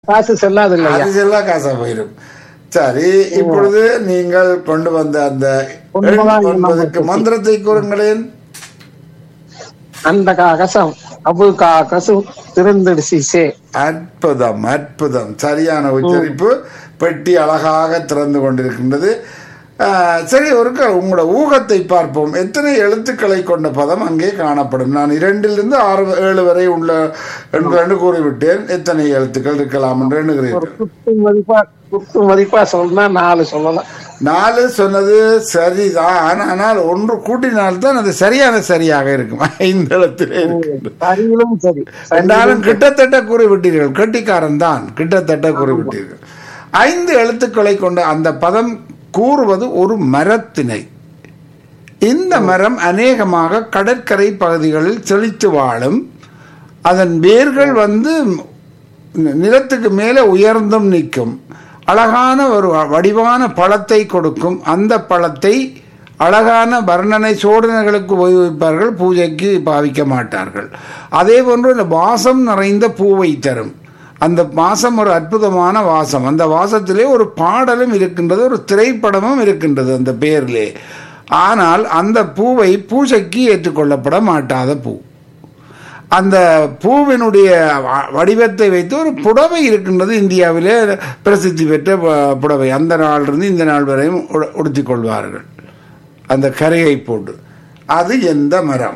காசு செல்லாது இல்லையா அது செல்லா காசா போயிடும் சரி இப்பொழுது நீங்கள் கொண்டு வந்த அந்த எண் ஒன்பதாம் எண் ஒன்பதுக்கு நம்பர் மந்திரத்தை கூறுங்களேன் அந்த காகசம் அபு காகசு திறந்துடுசிசே அற்புதம் அற்புதம் சரியான உச்சரிப்பு பெட்டி அழகாக திறந்து கொண்டிருக்கின்றது ஆஹ், சரி ஒரு க- உங்களோட ஊகத்தை பார்ப்போம் எத்தனை எழுத்துக்களை கொண்ட பதம் அங்கே காணப்படும் நான் இரண்டிலிருந்து ஆறு ஏழு வரை உள்ள என்று என்று கூறிவிட்டேன் எத்தனை எழுத்துக்கள் இருக்கலாம் என்று ஒரு எண்ணுகிறீர்கள் குத்து மதிப்பா குத்து மதிப்பா சொன்னா நாலு சொல்லலாம் நாலு சொன்னது சரிதான் ஆனால் ஒன்று கூட்டினால்தான் அது சரியான சரியாக இருக்கும் ஐந்து எழுத்திலே இருக்கு சரியிலும் சரி ரெண்டாலும் கிட்டத்தட்ட கூறிவிட்டீர்கள் கெட்டிக்காரன் தான் கிட்டத்தட்ட கூறிவிட்டீர்கள் ஐந்து எழுத்துக்களை கொண்ட அந்த பதம் கூறுவது ஒரு மரத்தினை இந்த மரம் அநேகமாக கடற்கரை பகுதிகளில் செழித்து வாழும் அதன் வேர்கள் வந்து நி- நிலத்துக்கு மேலே உயர்ந்தும் நிற்கும் அழகான ஒரு வடிவான பழத்தை கொடுக்கும் அந்த பழத்தை அழகான வர்ணனை சோதனைகளுக்கு உபயோகிப்பார்கள் பூஜைக்கு பாவிக்க மாட்டார்கள் அதே போன்று இந்த வாசம் நிறைந்த பூவை தரும் அந்த வாசம் ஒரு அற்புதமான வாசம் அந்த வாசத்திலே ஒரு பாடலும் இருக்கின்றது ஒரு திரைப்படமும் இருக்கின்றது அந்த பேரிலே ஆனால் அந்த பூவை பூஜைக்கு ஏற்றுக்கொள்ளப்பட மாட்டாத பூ அந்த பூவினுடைய வ- வடிவத்தை வைத்து ஒரு புடவை இருக்கின்றது இந்தியாவிலே பிரசித்தி பெற்ற ப- புடவை அந்த நாளிலிருந்து இந்த நாள் வரையும் உட- உடுத்திக் கொள்வார்கள் அந்த கரையை போட்டு அது எந்த மரம்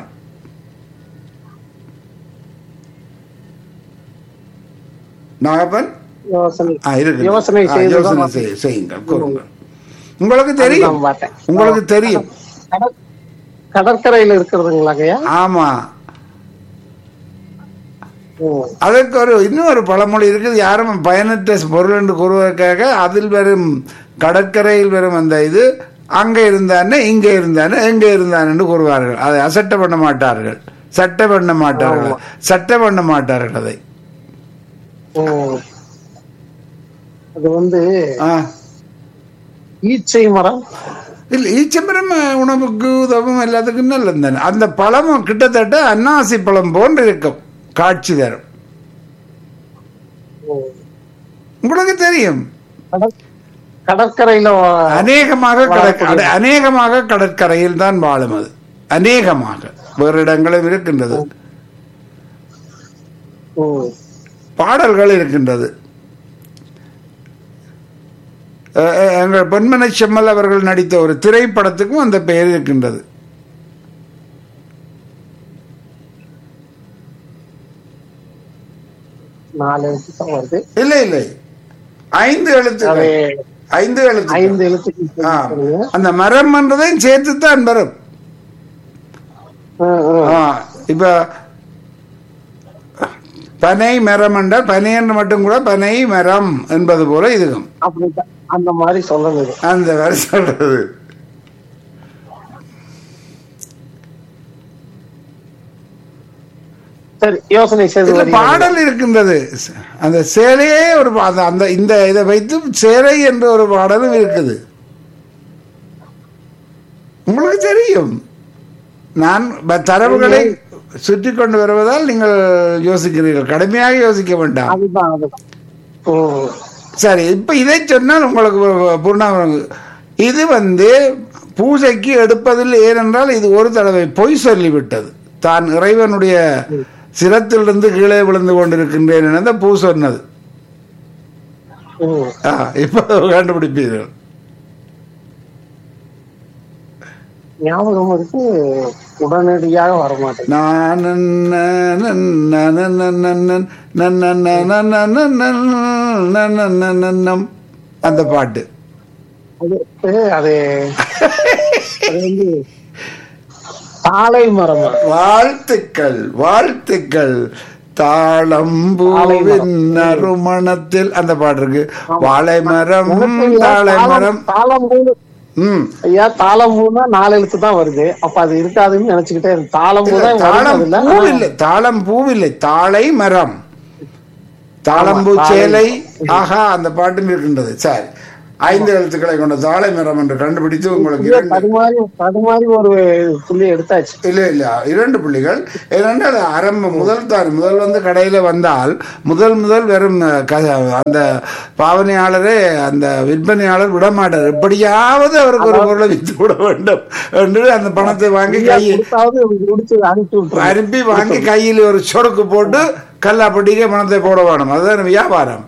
நாகப்பன் யோசனை ஆ, இருக்கு. யோசனை ஆ, செய்து யோசனை தான் செய்- செய்யுங்கள் கூறுங்கள் உங்களுக்கு தெரியும் அதுதான் பார்த்தேன். உங்களுக்கு தெரியும் கடற்- கடற்கரையில இருக்கிறதுங்களாங்கய்யா ஆமா ம். அதற்கு ஒரு இன்னும் ஒரு பழமொழி இருக்குது யாரும் பயனற்ற பொருள் என்று கூறுவதற்காக அதில் வரும் கடற்கரையில் வரும் அந்த இது அங்கே இருந்தானே இங்கே இருந்தானே எங்கே இருந்தான் என்று கூறுவார்கள் அதை அசட்ட பண்ண மாட்டார்கள் சட்டை பண்ண மாட்டார்கள் சட்டை பண்ண மாட்டார்கள் அதை ம். அது வந்து ஆ. ஈச்சை மரம் இல்லை ஈச்சம்பரம் உணவுக்கு உதவும் எல்லாத்துக்கும் நல்லது தானே அந்த பழமும் கிட்டத்தட்ட அன்னாசி பழம் போன்று இருக்கும் காட்சி தரும் ம். உங்களுக்கு தெரியும் கடற்- கடற்கரையில வா- அநேகமாக கடற் வாழக்கூடிய- அட- அநேகமாக கடற்கரையில் தான் வாழும் அது அநேகமாக வேறு இடங்களும் இருக்கின்றது ம். பாடல்கள் இருக்கின்றது அஹ், அஹ், எங்கள் பொன்மனை செம்மல் அவர்கள் நடித்த ஒரு திரைப்படத்துக்கும் அந்த பெயர் இருக்கின்றது நாலு எழுத்து தான் வருது இல்லை இல்லை ஐந்து அது எழுத்துக்கள் ஐந்து எழுத்து ஐந்து எழுத்துக்கு ஆ. சொல்லுங்க. அந்த மரம் என்றதையும் சேர்த்து தான் வரும் ம், ம். ஆ, இப்ப பனை மரம் என்றால் பனை என்று மட்டும் கூட பனை மரம் என்பது போல இதுவும் அப்படிதான் அந்த மாதிரி சொல்லணும் அந்த மாதிரி சொல்றது சரி யோசனை செய்து இதுல வருகிறேன். பாடல் இருக்கின்றது அந்த சேலையே ஒரு பா- அந்த- அந்த இந்த இதை வைத்து சேலை என்ற ஒரு பாடலும் இருக்குது உங்களுக்கு தெரியும் நான் ப- தரவுகளை சுற்றி கொண்டு வருவதால் நீங்கள் யோசிக்கிறீர்கள் கடுமையாக யோசிக்க வேண்டாம் அதுதான் அதுதான் ம். சரி இப்ப இதை சொன்னால் உங்களுக்கு பு- பூர்ணாங்க இது வந்து பூஜைக்கு எடுப்பதில் ஏனென்றால் இது ஒரு தடவை பொய் சொல்லிவிட்டது தான் இறைவனுடைய சிரத்திலிருந்து கீழே விழுந்து கொண்டிருக்கின்றேன் என பூ சொன்னது ம். ஆ, இப்ப கண்டுபிடிப்பீர்கள் ஞாபகம் இருக்கு உடனடியாக வரமாட்டேன் நான் நன்ன நன்ன நன்ன நன்ன நன்ன நன்ன நன்ன நன்ன நன்னம். அந்த பாட்டு அது அது அது வந்து தாழை மரமா வாழ்த்துக்கள் வாழ்த்துக்கள் தாளம்பூவின் நறுமணத்தில் அந்த பாட்டு இருக்கு வாழை மரம் தாழை மரம் தாளம்பூ ம் ஐயா தாளம்பூனா நாலு எழுத்து தான் வருது அப்ப அது இருக்காதுன்னு நினைச்சுக்கிட்டே இருந்தேன். தாளம்பூ தான் தாளம் வருது பூ இல்லை தாளம் பூவில்லை தாழை மரம் தாளம்பூ சேலை ஆஹா அந்த பாட்டும் இருக்கின்றது சரி ஐந்து எழுத்துக்களை கொண்ட தாழை மரம் என்று கண்டுபிடித்து உங்களுக்கு இல்ல, இரண்டு தடுமாறி தடுமாறி ஒரு புள்ளி எடுத்தாச்சு இல்ல இல்ல இரண்டு புள்ளிகள் இரண்டாவது ஆரம்பம் முதல் தான் முதல் வந்து கடையில வந்தால் முதல் முதல் வெறும் அஹ், க- அந்த பாவனையாளரே அந்த விற்பனையாளர் விட மாட்டார் எப்படியாவது அவருக்கு ஒரு பொருளை வித்து விட வேண்டும் என்று அந்த பணத்தை வாங்கி கையில் கொடுத்தாவது முடிச்சு அனுப்பி விட்டுருங்க அனுப்பி வாங்கி கையில் ஒரு சொடுக்கு போட்டு கல்லாப்பட்டிக்கு பணத்தை போட வேணும் அதுதான் வியாபாரம்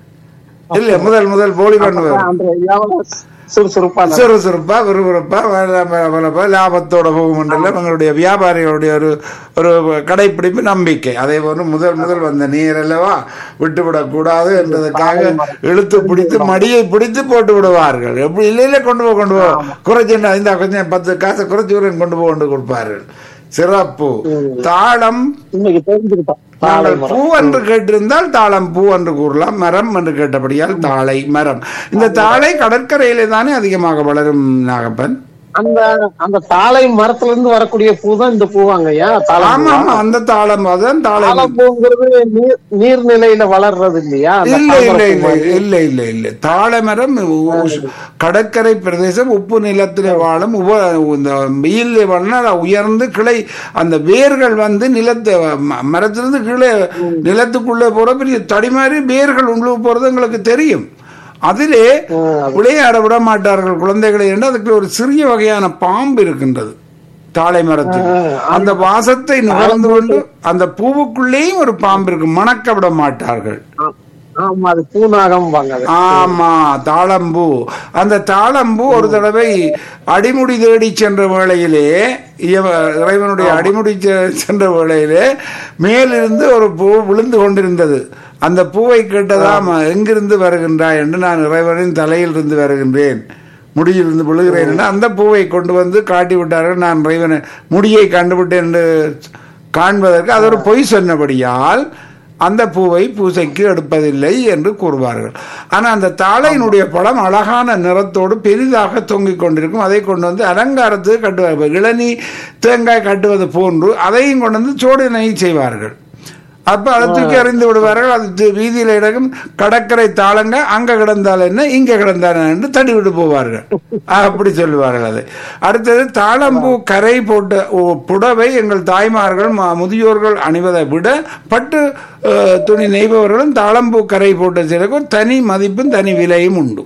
இல்ல முதல் முதல் போலி பண்ணுவார் அந்த வியாபாரம் சுறுசுறுப்பா நடக்கும். சுறுசுறுப்பா விறுவிறுப்பா வ- வ- வளப்பா, லாபத்தோட போகும் என்றெல்லாம் எங்களுடைய வியாபாரிகளுடைய ஒரு ஒரு கடைப்பிடிப்பு நம்பிக்கை அதே போன்று முதல் முதல் வந்த நீர் அல்லவா விட்டுவிடக் கூடாது என்றதற்காக இழுத்து பிடித்து மடியை பிடித்து போட்டு விடுவார்கள் எப்படி இல்லை இல்லை கொண்டு போ கொண்டு போ குறைச்சு இந்த கொஞ்சம் பத்து காசை குறைச்சு விடுறேன் கொண்டு போ கொண்டு கொடுப்பார்கள் சிறப்பு தாளம் இன்னைக்கு தெரிஞ்சுக்கிட்டோம் தாழை நாங்கள் மரம் பூ என்று கேட்டிருந்தால் தாளம் பூ என்று கூறலாம் மரம் என்று கேட்டபடியால் தாளை மரம் இந்த தாளை கடற்கரையிலே தானே அதிகமாக வளரும் நாகப்பன் அந்த அந்த தாழை மரத்துல இருந்து வரக்கூடிய பூ தான் இந்த பூவாங்கய்யா தாழை ஆமா ஆமா அந்த தாளம் அதான் தாளை தாழை பூங்கிறது நீர் நீர்நிலையில வளர்றது இல்லையா அந்த இல்ல இல்ல தாமரை பூ இல்ல மாதிரி. இல்ல இல்ல இல்ல தாழை மரம் உ- கடற்கரை பிரதேசம் உப்பு நிலத்திலே வாழும் உப இந்த வெயிலே வாழினா உயர்ந்து கிளை அந்த வேர்கள் வந்து நிலத்தை ம- மரத்திலிருந்து கீழே நிலத்துக்குள்ளே போற பெரிய தடி மாதிரி வேர்கள் உள்ளே போறது எங்களுக்கு தெரியும் அதிலே விளையாட விட மாட்டார்கள் குழந்தைகளை என்று அதுக்கு ஒரு சிறிய வகையான பாம்பு இருக்கின்றது தாழை மரத்தில் அந்த வாசத்தை நுகர்ந்து கொண்டு அந்த பூவுக்குள்ளேயும் ஒரு பாம்பு இருக்கு மணக்க விட மாட்டார்கள் ஆ- ஆமா அது பூநாகம் வாங்க அது ஆமா தாளம்பூ அந்த தாளம்பூ ஒரு தடவை அடிமுடி தேடி சென்ற வேளையிலே இவ- இறைவனுடைய அடிமுடி செ- சென்ற வேளையிலே மேலிருந்து ஒரு பூ விழுந்து கொண்டிருந்தது அந்த பூவை கேட்டதாம் எங்கிருந்து வருகின்றாய் என்று நான் இறைவனின் தலையில் இருந்து வருகின்றேன் முடியிலிருந்து விழுகிறேன் என்று அந்த பூவை கொண்டு வந்து காட்டி விட்டார்கள் நான் இறைவனை முடியை கண்டுவிட்டேன் என்று காண்பதற்கு அது ஒரு பொய் சொன்னபடியால் அந்த பூவை பூசைக்கு எடுப்பதில்லை என்று கூறுவார்கள் ஆனால் அந்த தாளையினுடைய பழம் அழகான நிறத்தோடு பெரிதாக தொங்கிக் கொண்டிருக்கும் அதை கொண்டு வந்து அலங்காரத்துக்கு கட்டுவார்கள் இளநீ தேங்காய் கட்டுவது போன்று அதையும் கொண்டு வந்து சோடினை செய்வார்கள் அப்ப அதை தூக்கி அறிந்து விடுவார்கள் அது தி- வீதியில இடக்கும் கடற்கரை தாளங்க அங்க கிடந்தால் என்ன இங்க கிடந்தால் என்ன என்று தடி விட்டு போவார்கள் அப்படி சொல்லுவார்கள் அது அடுத்தது தாளம்பூ கரை போட்ட ஓ- புடவை எங்கள் தாய்மார்கள் ம- முதியோர்கள் அணிவதை விட பட்டு அஹ், துணி நெய்பவர்களும் தாளம்பூ கரை போட்ட சிலைக்கு ஒரு தனி மதிப்பும் தனி விலையும் உண்டு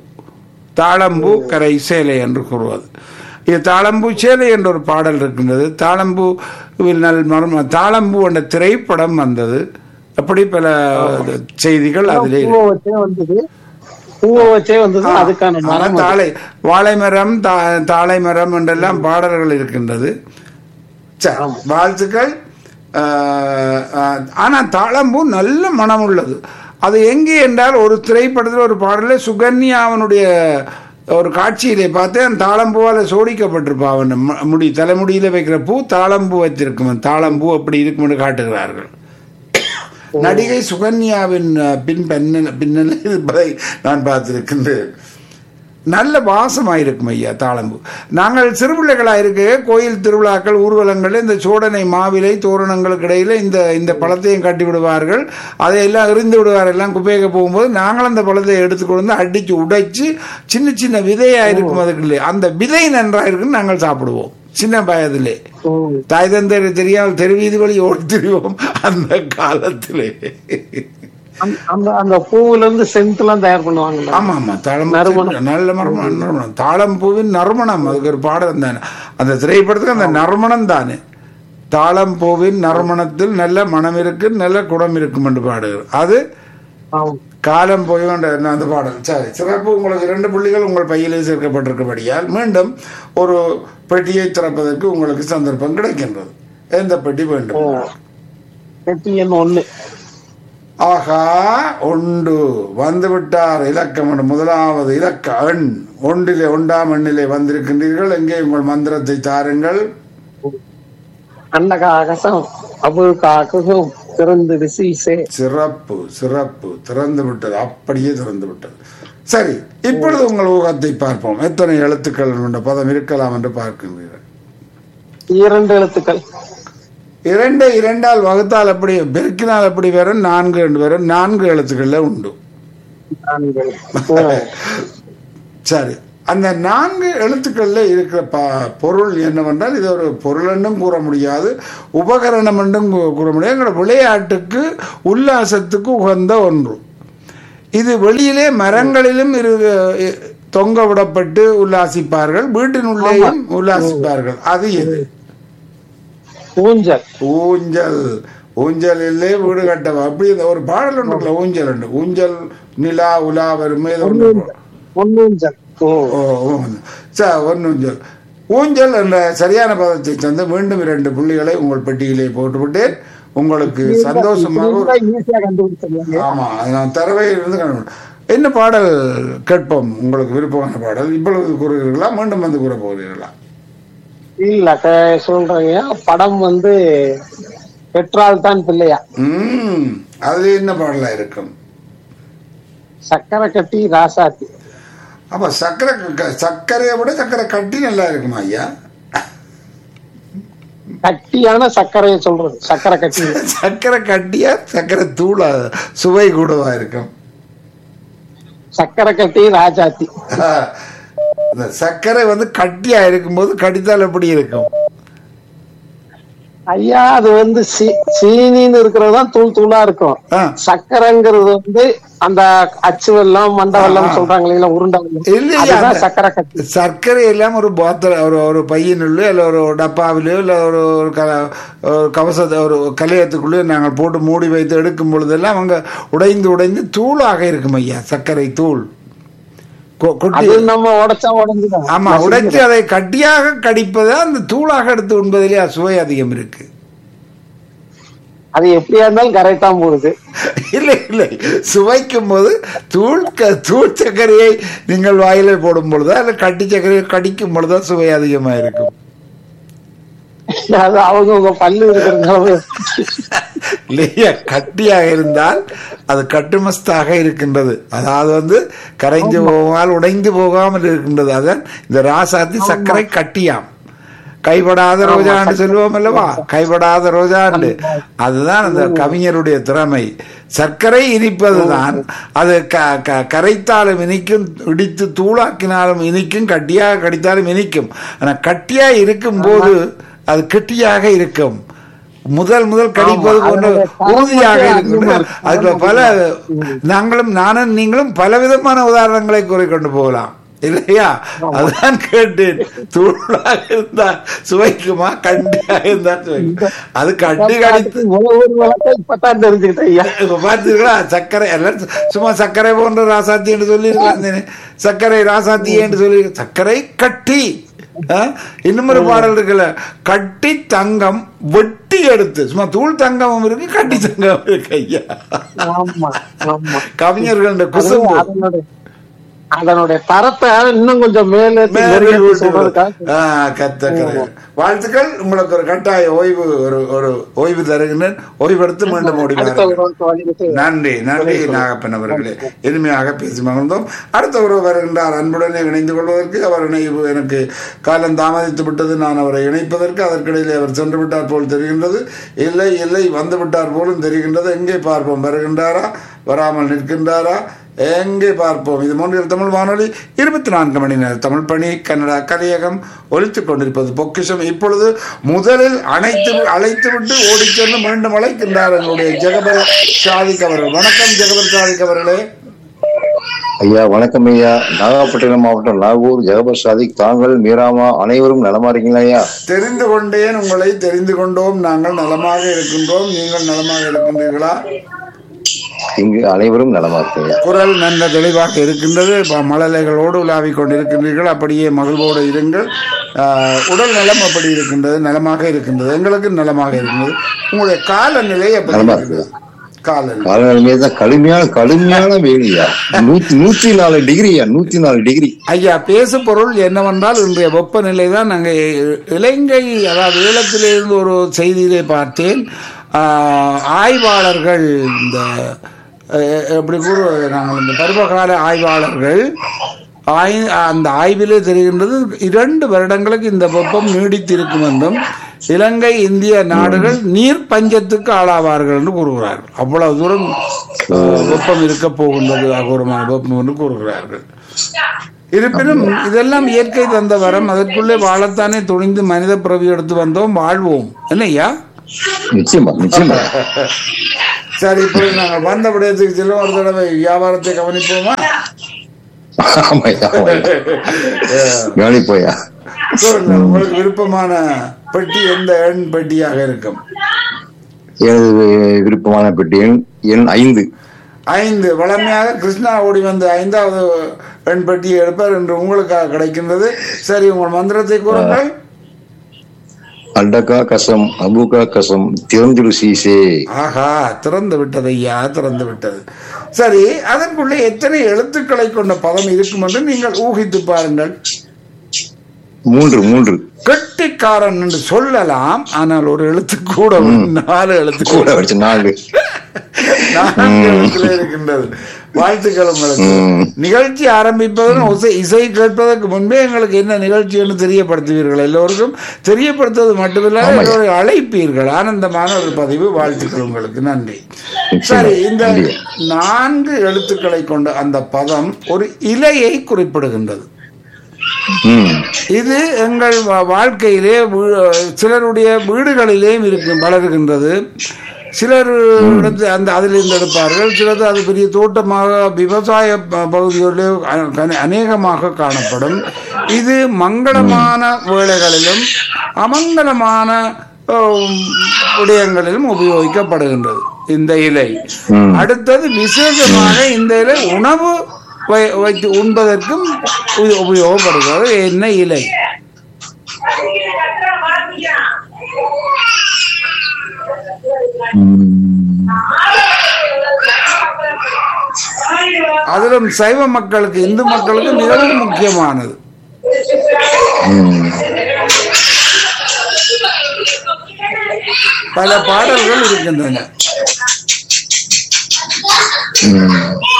தாளம்பூ கரை சேலை என்று கூறுவது இது தாளம்பூ சேலை என்ற ஒரு பாடல் இருக்கின்றது தாளம்பூ நல் மர்ம தாளம்பூ என்ற திரைப்படம் வந்தது அப்படி பல செய்திகள் அதிலே இருக்கு. பூவை வச்சே வந்தது பூவை வச்சே வந்தது அதுக்கான ஆனா மரம் தாளை வாழை மரம் தா- தாழை மரம் என்றெல்லாம் பாடல்கள் இருக்கின்றது சரி, வாழ்த்துக்கள் ஆஹ், ஆஹ், ஆனா தாளம்பூ நல்ல மனம் உள்ளது அது எங்கே என்றால் ஒரு திரைப்படத்தில் ஒரு பாடலில் சுகன்யா அவனுடைய ஒரு காட்சியிலே பார்த்தேன் அந்த தாளம்பூவால் சோடிக்கப்பட்டிருப்பா அவன் ம- முடி தலைமுடியில வைக்கிற பூ தாளம்பூ வச்சிருக்கும் தாளம்பூ அப்படி இருக்கும்னு காட்டுகிறார்கள் நடிகை சுகன்யாவின் அஹ், பின் பின்னல் பின்னல் இருப்பதை நான் பார்த்திருக்கின்றேன் நல்ல வாசமாயிருக்கும் ஐயா தாளம்பு நாங்கள் சிறுபிள்ளைகளாக இருக்க கோயில் திருவிழாக்கள் ஊர்வலங்கள் இந்த சோடனை மாவிலை தோரணங்களுக்கு இடையில இந்த இந்த பழத்தையும் கட்டி விடுவார்கள் அதையெல்லாம் எறிந்து விடுவார்கள் எல்லாம் குப்பைக்கு போகும்போது நாங்கள் அந்த பழத்தை எடுத்துக்கொண்டு வந்து அடித்து உடைச்சு சின்ன சின்ன விதையா இருக்கும் அதுக்கு இல்லையா அந்த விதை நன்றா இருக்குன்னு நாங்கள் சாப்பிடுவோம் சின்ன பயத்திலே ம். தாய் தந்தை தெரியாமல் தெருவீதி வழி ஓடி திரிவோம் அந்த காலத்திலே அந்த- அந்த அந்த பூவுல இருந்து சென்ட் எல்லாம் தயார் பண்ணுவாங்க ஆமா ஆமா தாளம் நல்ல மர்மம் நறுமணம் தாளம்பூவின் நறுமணம் அதுக்கு ஒரு பாடம் தானே அந்த திரைப்படத்துக்கு அந்த நறுமணம் தானே தாளம்பூவின் நறுமணத்தில் நல்ல மனம் இருக்கு நல்ல குணம் இருக்கும் என்று பாடுகிறார் அது ஆமா. காலம் போய் கொண்ட அந்த பாடல் சரி சிறப்பு உங்களுக்கு இரண்டு புள்ளிகள் உங்கள் பையிலே சேர்க்கப்பட்டிருக்கபடியால் மீண்டும் ஒரு பெட்டியை திறப்பதற்கு உங்களுக்கு சந்தர்ப்பம் கிடைக்கின்றது எந்த பெட்டி வேண்டும் பெட்டி எண் ஒண்ணு ஆகா ஒன்று வந்துவிட்டார் இலக்கம் என்ற முதலாவது இலக்க எண் ஒன்றிலே ஒன்றாம் எண்ணிலே வந்திருக்கின்றீர்கள் எங்கே உங்கள் மந்திரத்தை தாருங்கள் அன்னகாகசம் அபுகாகவும் திறந்து சீசே சிறப்பு சிறப்பு திறந்து விட்டது அப்படியே திறந்து விட்டது சரி இப்பொழுது உங்கள் ஊகத்தை பார்ப்போம் எத்தனை எழுத்துக்கள் என்ற பதம் இருக்கலாம் என்று பார்க்கின்றீர்கள் இரண்டு எழுத்துக்கள் இரண்டை இரண்டால் வகுத்தால் எப்படி பெருக்கினால் எப்படி வரும் நான்கு என்று வரும் நான்கு எழுத்துக்கள்ல உண்டு நான்கு. சரி அந்த நான்கு எழுத்துக்கள்ல இருக்கிற ப பொருள் என்னவென்றால் இது ஒரு பொருள் என்றும் கூற முடியாது உபகரணம் என்றும் கூ- கூற முடியாது எங்களோட விளையாட்டுக்கு உல்லாசத்துக்கு உகந்த ஒன்று இது வெளியிலே மரங்களிலும் இரு தொங்க விடப்பட்டு உல்லாசிப்பார்கள் வீட்டினுள்ளேயும் உல்லாசிப்பார்கள் அது எது ஊஞ்சல் ஊஞ்சல் ஊஞ்சலிலே வீடு கட்ட அப்படி இந்த ஒரு பாடல் ஒன்று இருக்குல்ல, ஊஞ்சல் உண்டு ஊஞ்சல் நிலா உலா வருமே இது ஒன்று பொன்னூஞ்சல் ஓ ஓ ஓ சார் ஒன்று ஊஞ்சல் ஊஞ்சல் என்ற சரியான பதத்தை தந்து மீண்டும் இரண்டு புள்ளிகளை உங்கள் பெட்டியிலே போட்டுவிட்டேன் உங்களுக்கு சந்தோஷமாக ஒரு- ஈஸியா கண்டுபிடிச்சிருவாங்க ஆமா அது நான் தரவே இருந்து கண்டுபிடி- என்ன பாடல் கேட்போம் உங்களுக்கு விருப்பமான பாடல் இப்பொழுது கூறுகிறீர்களா மீண்டும் வந்து கூற போகிறீர்களா இல்ல க- சொல்றேங்க படம் வந்து பெற்றால் தான் பிள்ளையா ம் அது என்ன பாடலா இருக்கும் சக்கரை கட்டி ராசாத்தி அப்ப சக்கரை க- சர்க்கரையை விட சக்கரை கட்டி நல்லா இருக்குமா ஐயா கட்டியான சர்க்கரையை சொல்றது சக்கரை கட்டி சக்கரை கட்டியா சக்கரை தூளா சுவை கூடவா இருக்கும் சக்கரை கட்டி ராஜாத்தி இந்த சர்க்கரை வந்து கட்டியா இருக்கும்போது கடித்தால் எப்படி இருக்கும் ஐயா அது வந்து சீ- சீனின்னு இருக்கிறது தான் தூள் தூளா இருக்கும் ஆ. சக்கரைங்கிறது வந்து அந்த அச்சு வெல்லம் மண்ட வெல்லம் ஆ. சொல்றாங்க இல்லைங்களா உருண்டை வெல்லம். இல்லையா, அதுதான் அந்த- சக்கரை கட்டி சர்க்கரை எல்லாம் ஒரு பாத்திர ஒரு ஒரு பையனுள்ளோ இல்லை ஒரு டப்பாவிலோ இல்லை ஒரு ஒரு க ஒரு கவசத்தை ஒரு கலையத்துக்குள்ளேயோ நாங்கள் போட்டு மூடி வைத்து எடுக்கும் பொழுதெல்லாம் அவங்க உடைந்து உடைந்து தூளாக இருக்கும் ஐயா சர்க்கரை தூள் கொ- கொட்டி அது நம்ம உடைச்சா உடைஞ்சுதான் ஆமா உடைச்சு அதை கட்டியாக கடிப்பதா அந்த தூளாக எடுத்து உண்பதிலே சுவை அதிகம் இருக்கு அது எப்படியா இருந்தாலும் கரெக்டா போகுது இல்லை இல்லை சுவைக்கும் போது தூள் க- தூள் சர்க்கரையை நீங்கள் வாயிலே போடும் பொழுது அல்ல கட்டி சர்க்கரையை கடிக்கும் பொழுதுதான் சுவை அதிகமா இருக்கும் அது அவங்க உங்க பல்லு இருக்கிறதுனால இல்லையா கட்டியாக இருந்தால் அது கட்டுமஸ்தாக இருக்கின்றது அதாவது வந்து கரைஞ்சு போகாமல் உடைந்து போகாமல் இருக்கின்றது அதான் இந்த ராசாத்தி சர்க்கரை கட்டியாம் கைப்படாத ரோஜாண்டு சொல்லுவோம் அல்லவா கைப்படாத ரோஜாண்டு அதுதான் அந்த கவிஞருடைய திறமை சர்க்கரை இனிப்பதுதான் அது க- க- கரைத்தாலும் இனிக்கும் இடித்து தூளாக்கினாலும் இனிக்கும் கட்டியாக கடித்தாலும் இனிக்கும் ஆனா கட்டியா இருக்கும் போது அது கெட்டியாக இருக்கும் முதல் முதல் கடிப்பது ஆமா, போன்ற அதோட தரம் உறுதியாக மட்டும் இருக்கும் அதிகமா இருக்கும். அதுல பல நாங்களும் நானும் நீங்களும் பலவிதமான உதாரணங்களை கூறிக்கொண்டு போகலாம் இல்லையா அதான் கேட்டேன் தூளாக இருந்தா சுவைக்குமா கண்டியாக இருந்தா சுவைக்கும் அது கண்டி கடித்து ஒரு வழக்கை இப்பதான் தெரிஞ்சுக்கிட்டேன் ஐயா இப்ப பார்த்தீர்களா சர்க்கரை எல்லாம் சும்மா சர்க்கரை போன்ற ராசாத்தி என்று சொல்லியிருக்கலாம் தானே. சர்க்கரை ராசாத்தி என்று சொல்லி சர்க்கரை கட்டி ஆ? இன்னும் ஒரு பாடல் இருக்குல்ல கட்டி தங்கம் வெட்டி எடுத்து சும்மா தூள் தங்கமும் இருக்கு கட்டி தங்கமும் இருக்கு ஐயா ஆமா ஆமா கவிஞர்கள் அது குசும்பு அதனுடைய அதனுடைய தரத்தை இன்னும் கொஞ்சம் மேலே மேலே ஊட்டி சொல்றதுக்காக ஆ, கத்தக்கரை. வாழ்த்துக்கள் உங்களுக்கு ஒரு கட்டாய ஓய்வு ஒரு ஒரு ஓய்வு தருகின்றேன் ஓய்வெடுத்து மீண்டும் ஓடி அடுத்த வாருங்கள். உறவுக்கு வழிவிட்டு நன்றி நன்றி நாகப்பன் அவர்களே இனிமையாக பேசி மகிழ்ந்தோம் அடுத்த உறவு வருகின்றார் அன்புடனே இணைந்து கொள்வதற்கு அவர் இணைவு எனக்கு காலம் தாமதித்து விட்டது நான் அவரை இணைப்பதற்கு அதற்கிடையிலே அவர் சென்று விட்டார் போல் தெரிகின்றது இல்லை இல்லை வந்து விட்டார் போலும் தெரிகின்றது எங்கே பார்ப்போம் வருகின்றாரா வராமல் நிற்கின்றாரா எங்கே பார்ப்போம் இது மூன்றில் தமிழ் வானொலி இருபத்தி நான்கு மணி நேர தமிழ் பணி கன்னடா கலையகம் ஒலித்துக் கொண்டிருப்பது பொக்கிஷம் இப்பொழுது முதலில் அணைத்து அழைத்து விட்டு ஓடிச் சென்று மீண்டும் அழைக்கின்றார் எங்களுடைய ஜெகபர் சாதிக் அவர்கள் வணக்கம் ஜெகபர் சாதிக் அவர்களே ஐயா வணக்கம் ஐயா நாகப்பட்டினம் மாவட்டம் நாகூர் ஜெகபர் சாதிக் தாங்கள் மீராமா அனைவரும் நலமா இருக்கீங்களா ஐயா தெரிந்து கொண்டேன் உங்களை தெரிந்து கொண்டோம் நாங்கள் நலமாக இருக்கின்றோம் நீங்கள் நலமாக இருக்கின்றீர்களா இங்கு அனைவரும் நலமா இருக்கீங்க குரல் நல்ல தெளிவாக இருக்கின்றது ப- மழலைகளோடு உலாவிக் கொண்டிருக்கின்றீர்கள் அப்படியே மகிழ்வோடு இருங்கள் ஆஹ், உடல் நலம் அப்படி இருக்கின்றது நலமாக இருக்கின்றது எங்களுக்கு நலமாக இருக்கின்றது உங்களுடைய காலநிலை எப்படி நலமா இருக்கிறது காலநிலை காலநிலையே தான் கடுமையான கடுமையான வெயிலியா நூத்தி நூத்தி நாலு டிகிரியா நூத்தி நாலு டிகிரி ஐயா பேசும் பொருள் என்னவென்றால் இன்றைய வெப்பநிலை தான் நாங்கள் இலங்கை அதாவது ஈழத்திலிருந்து ஒரு செய்தியிலே பார்த்தேன் ஆஹ், ஆய்வாளர்கள் இந்த அஹ், எப்படி கூறுவது நாங்கள் இந்த பருவகால ஆய்வாளர்கள் ஆய் அந்த ஆய்விலே தெரிகின்றது இரண்டு வருடங்களுக்கு இந்த வெப்பம் நீடித்திருக்கும் என்றும் இலங்கை இந்திய நாடுகள் நீர் பஞ்சத்துக்கு ஆளாவார்கள் என்று கூறுகிறார்கள் அவ்வளவு தூரம் அஹ், வெப்பம் இருக்க போகின்றது அகோரமான வெப்பம் என்று கூறுகிறார்கள் இருப்பினும் இதெல்லாம் இயற்கை தந்த வரம் அதற்குள்ளே வாழத்தானே துணிந்து மனித பிறவி எடுத்து வந்தோம் வாழ்வோம் என்னய்யா நிச்சயமா நிச்சயமா சரி இப்போ நாங்கள் வந்த விடயத்துக்கு செல்லும் ஒரு தடவை வியாபாரத்தை கவனிப்போமா ஆமாய்யா ஆமாய்யா. கவனிப்போயா சொல்லுங்கள் உங்களுக்கு விருப்பமான பெட்டி எந்த எண் பெட்டியாக இருக்கும் எனது விருப்பமான பெட்டி எண் எண் ஐந்து ஐந்து வளமையாக கிருஷ்ணா ஓடி வந்து ஐந்தாவது எண் பெட்டியை எடுப்பார் என்று உங்களுக்காக கிடைக்கின்றது சரி உங்கள் மந்திரத்தை கூறுங்கள் அண்டகா கசம் அபுகா கசம் திறந்திரு சீசே ஆஹா திறந்து விட்டது ஐயா திறந்து விட்டது சரி அதற்குள்ளே எத்தனை எழுத்துக்களை கொண்ட பதம் இருக்கும் என்று நீங்கள் ஊகித்து பாருங்கள் மூன்று மூன்று கெட்டிக்காரன் என்று சொல்லலாம் ஆனால் ஒரு எழுத்து கூட நாலு எழுத்து கூட கூட வச்சு நாலு நான்கு எழுத்துல இருக்கின்றது வாழ்த்துக்கள் உங்களுக்கு ம். நிகழ்ச்சி ஆரம்பிப்பதும் இசை இசை கேட்பதற்கு முன்பே எங்களுக்கு என்ன நிகழ்ச்சி என்று தெரியப்படுத்துவீர்கள் எல்லோருக்கும் தெரியப்படுத்துவது மட்டுமில்ல ஆமாய்யா. எல்லோரும் அழைப்பீர்கள் ஆனந்தமான ஒரு பதிவு வாழ்த்துக்கள் உங்களுக்கு நன்றி நிச்சயமா. சரி இந்த நன்றி. நான்கு எழுத்துக்களை கொண்ட அந்த பதம் ஒரு இலையை குறிப்பிடுகின்றது ம் இது எங்கள் வா- வாழ்க்கையிலே வீ- சிலருடைய வீடுகளிலேயும் இருக்கு வளர்கின்றது சிலர் எடுத்து அந்த அதிலிருந்து எடுப்பார்கள் சிலது அது பெரிய தோட்டமாக விவசாய ப- பகுதிகளிலே அ- கன- அநேகமாக காணப்படும் இது மங்களமான வேளைகளிலும் அமங்கலமான ஆம், விடயங்களிலும் உபயோகிக்கப்படுகின்றது இந்த இலை ம். அடுத்தது விசேஷமாக இந்த இலை உணவு வை- வைத்து உண்பதற்கும் உ- உபயோகப்படுகிறது என்ன இலை ம். அதிலும் சைவ மக்களுக்கு இந்து மக்களுக்கு மிகவும் முக்கியமானது ம். பல பாடல்கள் இருக்கின்றன ம்.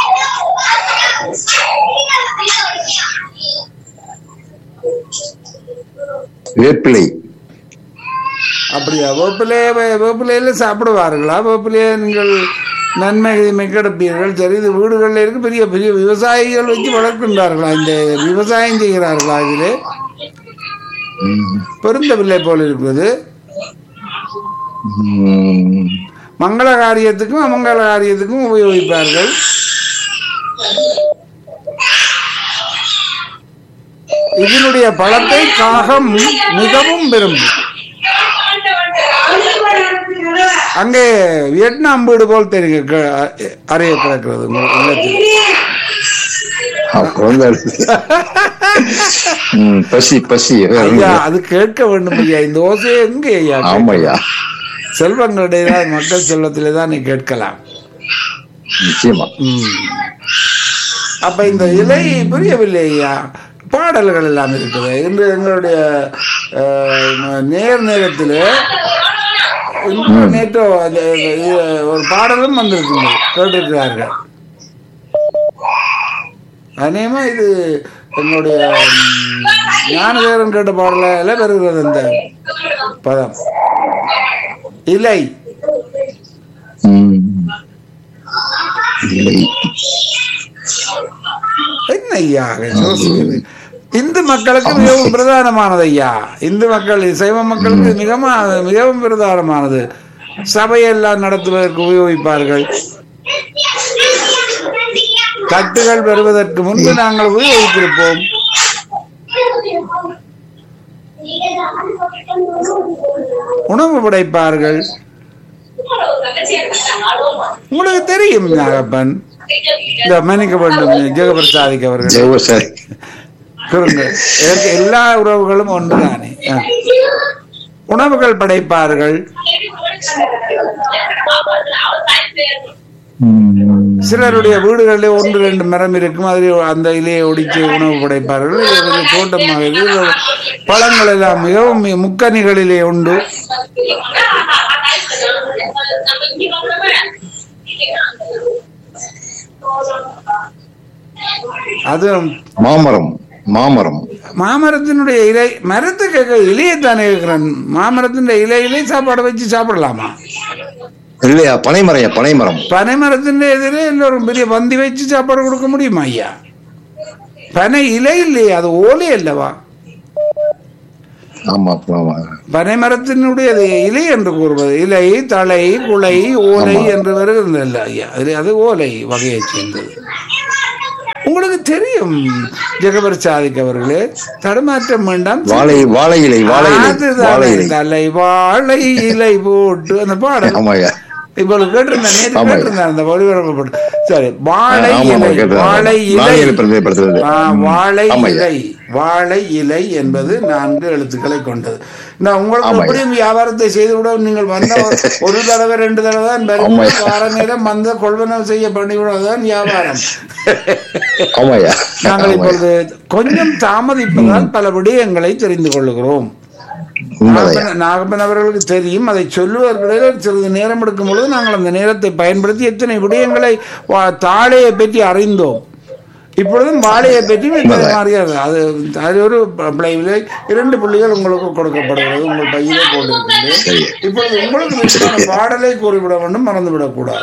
வேப்பிலை அப்படியா வேப்பிலையே வேப்பிலையில சாப்பிடுவார்களா வேப்பிலையை நீங்கள் நன்மை தீமை கிடப்பீர்கள் சரி இது வீடுகளில் இருக்கு பெரிய பெரிய விவசாயிகள் வச்சு வளர்க்கின்றார்களா இந்த விவசாயம் செய்கிறார்களா இதிலே ம். பெருந்தவில்லை போல் இருக்குது ம். மங்கள காரியத்துக்கும் அமங்கல காரியத்துக்கும் உபயோகிப்பார்கள் இதனுடைய பழத்தை காகம் மிகவும் விரும்பும் அங்கே வியட்நாம் வீடு போல் தெரியும் க- அறைய கிடக்கிறது உங்கள் இல்லத்தில் அப்புறம் தான் இருக்கு. ம், பசி பசி வேற ஒண்ணும் ஐயா இல்ல. அது கேட்க வேண்டும் ஐயா இந்த ஓசை எங்கே ஐயா ஆமாய்யா செல்வங்களுடைய தான் மக்கள் செல்வத்திலே தான் நீ கேட்கலாம் நிச்சயமா ம். அப்ப இந்த இலை புரியவில்லை ஐயா பாடல்கள் எல்லாம் இருக்குது இன்று எங்களுடைய அஹ், நேர் நேரத்தில் இன்று நேற்று அந்த, இது, ஒரு பாடலும் வந்திருக்குங்க கேட்டிருக்கிறார்கள் அநேகமா இது எங்களுடைய ம், ஞானதேவன் கேட்ட பாடல வருகிறது இந்த பதம் இலை ம். இல்லை என்ன ஐயா யோசிக்கிறது இந்து மக்களுக்கு மிகவும் பிரதானமானது ஐயா இந்து மக்கள் சைவ மக்களுக்கு மிகவும் மிகவும் பிரதானமானது சபையெல்லாம் நடத்துவதற்கு உபயோகிப்பார்கள் தட்டுகள் பெறுவதற்கு முன்பு நாங்கள் உபயோகித்திருப்போம் உணவு படைப்பார்கள் உங்களுக்கு தெரியும் நாகப்பன் இந்த மன்னிக்க வேண்டும் ஜெகபிரசாதிக் அவர்கள் ஜெகவசாரி கூறுங்க இதற்கு எல்லா உறவுகளும் ஒன்றுதானே ஆ. உணவுகள் படைப்பார்கள் ம். சிலருடைய வீடுகளில் ஒன்று ரெண்டு மரம் இருக்கும் அதில் அந்த இலையை ஒடித்து உணவு படைப்பார்கள் இது வந்து தோட்டமாக இது பழங்கள் எல்லாம் மிகவும் மி- முக்கனிகளிலே உண்டு அதுவும் மாமரம் மாமரம் மாமரத்தினுடைய இலை மரத்துக்கு இலையை தானே இருக்கிறேன் மாமரத்தின் இலையிலே சாப்பாடு வச்சு சாப்பிடலாமா இல்லையா பனைமரம் பனைமரம் பனை மரத்தின் எதிரே எல்லோரும் பெரிய பந்தி வச்சு சாப்பாடு கொடுக்க முடியுமா ஐயா பனை இலை இல்லையே அது ஓலை அல்லவா ஆமா ஆமா பனை மரத்தினுடைய அது இலை என்று கூறுவது இலை தலை குலை ஓலை என்று வருகிறது இல்ல ஐயா அது அது ஓலை வகையைச் சேர்ந்தது உங்களுக்கு தெரியும் ஜெகபர் சாதிக் அவர்களே தடுமாற்றம் வேண்டாம் வாழை வாழை இலை வாழை இலை அதுதானே, வாழை இலை தலை வாழை இலை போட்டு அந்த பாடல் ஆமாய்யா இப்போ கேட்டிருந்தேன் நேற்று ஆமாய்யா. கேட்டிருந்தேன் அந்த ஒளிபரப்பு போட்டு சரி வாழை ஆமா, ஆமா, இலை கேட்டேன். வாழை வாழை இலை இலை பிரதிநிதிப்படுத்துறது. ஆ, வாழை ஆமாய்யா. இலை வாழை இலை என்பது நான்கு எழுத்துக்களை கொண்டது நான் உங்களுக்கு ஆமாய்யா. எப்படியும் வியாபாரத்தை செய்து விட நீங்கள் வந்த ஒரு- ஒரு தடவை ரெண்டு தடவை தான் வரும். ஆமாய்யா. வார நேரம் வந்து கொள்வனவு செய்ய பண்ணி விடுவதுதான் வியாபாரம் ஆமாய்யா நாங்கள் ஆமாய்யா. இப்பொழுது கொஞ்சம் தாமதிப்பதால் பல விடயங்களை தெரிந்து கொள்ளுகிறோம் உண்மைதான் நாகப்பன் நாகப்பன் அவர்களுக்கு தெரியும் அதை சொல்லுவர்களில் சிறிது நேரம் எடுக்கும் பொழுது நாங்கள் அந்த நேரத்தை பயன்படுத்தி எத்தனை விடயங்களை வா- தாழையை பற்றி அறிந்தோம் இப்பொழுதும் வாழையை பற்றி மாறியாது அது அது ஒரு பிள்ளைகளே இரண்டு புள்ளிகள் உங்களுக்கு கொடுக்கப்படுகிறது உங்கள் பையிலே போட்டிருக்கிறது சரி. இப்பொழுது உங்களுக்கு விருப்பமான பாடலை கூறிவிட வேண்டும் மறந்துவிடக் கூடாது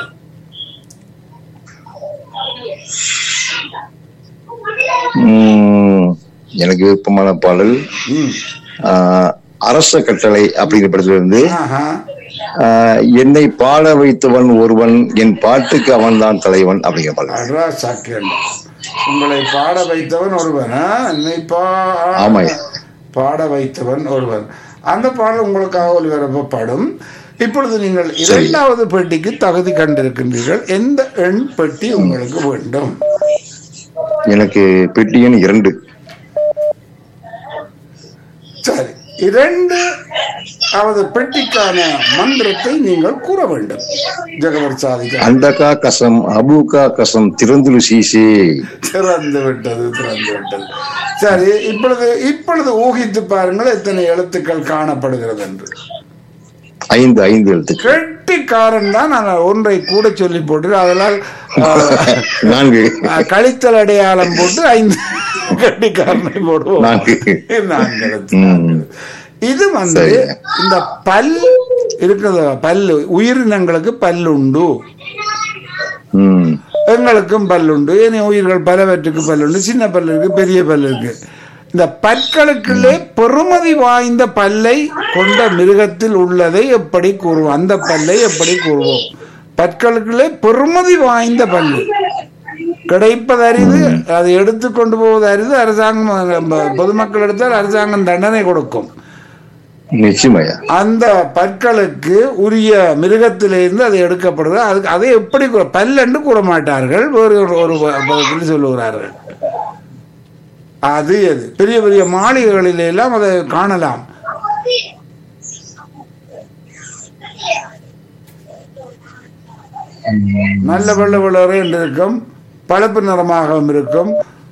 உம், எனக்கு விருப்பமான பாடல் ம். ஆஹ், அரச கட்டளை அப்படிங்கிற படத்துல இருந்து ஆஹா. ஆஹ், என்னை பாட வைத்தவன் ஒருவன் என் பாட்டுக்கு அவன்தான் தலைவன் அப்படிங்கிற பாடல் அட்ரா சாக்கியன் உங்களை பாட வைத்தவன் ஒருவன் ஆ? என்னை பா- ஆமாய்யா. பாட வைத்தவன் ஒருவன் அந்த பாடல் உங்களுக்காக ஒளிபரப்பப்படும் இப்பொழுது நீங்கள் இரண்டாவது பெட்டிக்கு தகுதி கண்டிருக்கின்றீர்கள் எந்த எண் பெட்டி உங்களுக்கு வேண்டும் எனக்கு பெட்டி எண் இரண்டு சரி இரண்டு அவது பெட்டிக்கான மந்திரத்தை நீங்கள் கூற வேண்டும் ஜெகவர் சாதிக்க அண்டகா கசம் அபுகா கசம் திறந்துலு சீசே திறந்து விட்டது திறந்து விட்டது சரி இப்பொழுது இப்பொழுது ஊகித்து பாருங்கள் எத்தனை எழுத்துக்கள் காணப்படுகிறது என்று ஐந்து ஐந்து எழுத்துக்கள் கெட்டிக்காரன் தான் நான் ஒன்றை கூட சொல்லி போட்டு அதனால் அஹ், நான்கு அஹ், கழித்தல் அடையாளம் போட்டு ஐந்து கெட்டிக்காரனை போடுவோம் நான்கு நான்கு எழுத்து, ம். நான்கு எழுத்து. இது வந்து சரி. இந்த பல் இருக்குது பல்லு உயிரினங்களுக்கு பல்லுண்டு ம் எங்களுக்கும் பல்லுண்டு ஏனைய உயிர்கள் பலவற்றுக்கு பல்லுண்டு சின்ன பல்லு இருக்கு பெரிய பல்லு இருக்கு இந்த பற்களுக்குள்ளே பெறுமதி வாய்ந்த பல்லை கொண்ட மிருகத்தில் உள்ளதை எப்படி கூறுவோம் அந்த பல்லை எப்படி கூறுவோம் பற்களுக்குள்ளே பெறுமதி வாய்ந்த பல்லு கிடைப்பது அரிது அதை எடுத்து கொண்டு போவது அரிது அரசாங்கம் நம்ம பொதுமக்கள் எடுத்தால் அரசாங்கம் தண்டனை கொடுக்கும் நிச்சயமாய்யா அந்த பற்களுக்கு உரிய மிருகத்திலிருந்து அது எடுக்கப்படுது அதுக்கு அதை எப்படி கூற- பல்லென்று கூற மாட்டார்கள் வேறு ஒரு- ஒரு பதத்தில் சொல்லுகிறார்கள் அது எது பெரிய பெரிய மாளிகைகளில் எல்லாம் அதை காணலாம் நல்ல வெள்ள வெள்ளரை என்று இருக்கும் பழுப்பு நிறமாகவும் இருக்கும்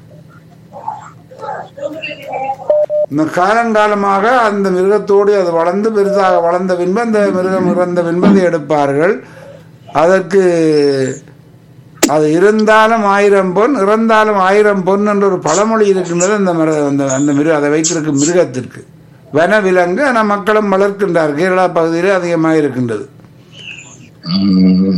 இந்த காலங்காலமாக அந்த மிருகத்தோடு அது வளர்ந்து பெரிதாக வளர்ந்த பின்பு அந்த மிருகம் இறந்த பின்பு அதை எடுப்பார்கள் அதற்கு அது இருந்தாலும் ஆயிரம் பொன் இறந்தாலும் ஆயிரம் பொன் என்ற ஒரு பழமொழி இருக்கின்றது அந்த மிரு அந்த அந்த மிரு அதை வைத்திருக்கும் மிருகத்திற்கு வனவிலங்கு ஆனால் மக்களும் வளர்க்கின்றார் கேரளா பகுதியிலே அதிகமாக இருக்கின்றது ம்.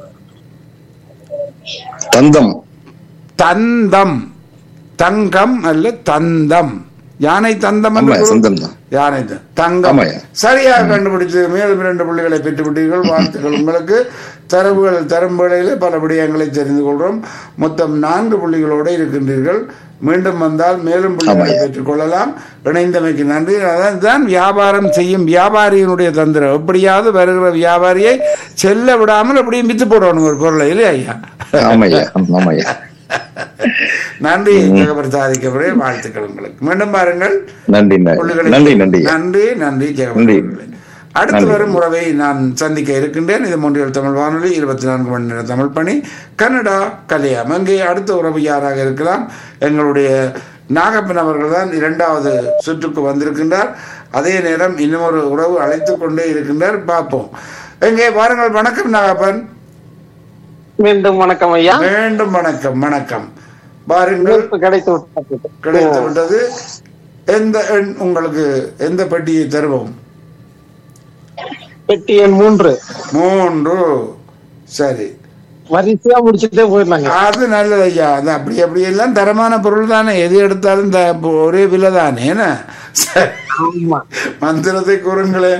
தந்தம் தந்தம் தங்கம் அல்ல தந்தம் யானை தந்தம் என்று ஆமா கூறு- தந்தம் தான் யானை தான். தங்கம் ஆமாய்யா. சரியாக கண்டுபிடிச்சு மேலும் இரண்டு புள்ளிகளை பெற்று விட்டீர்கள் வாழ்த்துக்கள் உங்களுக்கு தரவுகள் தரும் வேளையிலே பல விடயங்களை தெரிந்து கொள்கிறோம் மொத்தம் நான்கு புள்ளிகளோடு இருக்கின்றீர்கள் மீண்டும் வந்தால் மேலும் புள்ளிகளை ஆமாய்யா. பெற்றுக் கொள்ளலாம் இணைந்தமைக்கு நன்றி அதான் தான் வியாபாரம் செய்யும் வியாபாரியினுடைய தந்திரம் எப்படியாவது வருகிற வியாபாரியை செல்ல விடாமல் அப்படியே வித்து போடணும் ஒரு பொருளை இல்லையா ஐயா ஆமாய்யா ஆமாய்யா நன்றி ஜெகபர் சாதிக்கப்படுற வாழ்த்துக்கள் உங்களுக்கு மீண்டும் பாருங்கள் நன்றி நன்றி. புள்ளிகளை- நன்றி நன்றி நன்றி நன்றி ஜெகபர் நன்றி. அவர்களே. அடுத்து நன்றி. வரும் உறவை நான் சந்திக்க இருக்கின்றேன் இது மூன்றியல் தமிழ் வானொலி இருபத்தி நான்கு மணி நேர தமிழ் பணி கன்னடா கல்யாணம் அங்கே அடுத்த உறவு யாராக இருக்கலாம் எங்களுடைய நாகப்பன் அவர்கள் தான் இரண்டாவது சுற்றுக்கு வந்திருக்கின்றார் அதே நேரம் இன்னும் ஒரு உறவு அழைத்து கொண்டே இருக்கின்றார் பார்ப்போம் எங்கே வாருங்கள் வணக்கம் நாகப்பன் மீண்டும் வணக்கம் ஐயா மீண்டும் வணக்கம் வணக்கம் பாருங்கள் இணைப்பு கிடைத்து விட்டது. கிடைத்து விட்டது எந்த எண் உங்களுக்கு எந்த பெட்டியை தருவோம் பெட்டி எண் மூன்று மூன்று சரி வரிசையா முடிச்சுட்டே போயிடலாங்க அது நல்லது ஐயா அது அப்படி அப்படி எல்லாம் தரமான பொருள் தானே எது எடுத்தாலும் இந்த ஒரே விலை தானே என்ன சரி, ஆமா மந்திரத்தை கூறுங்களேன்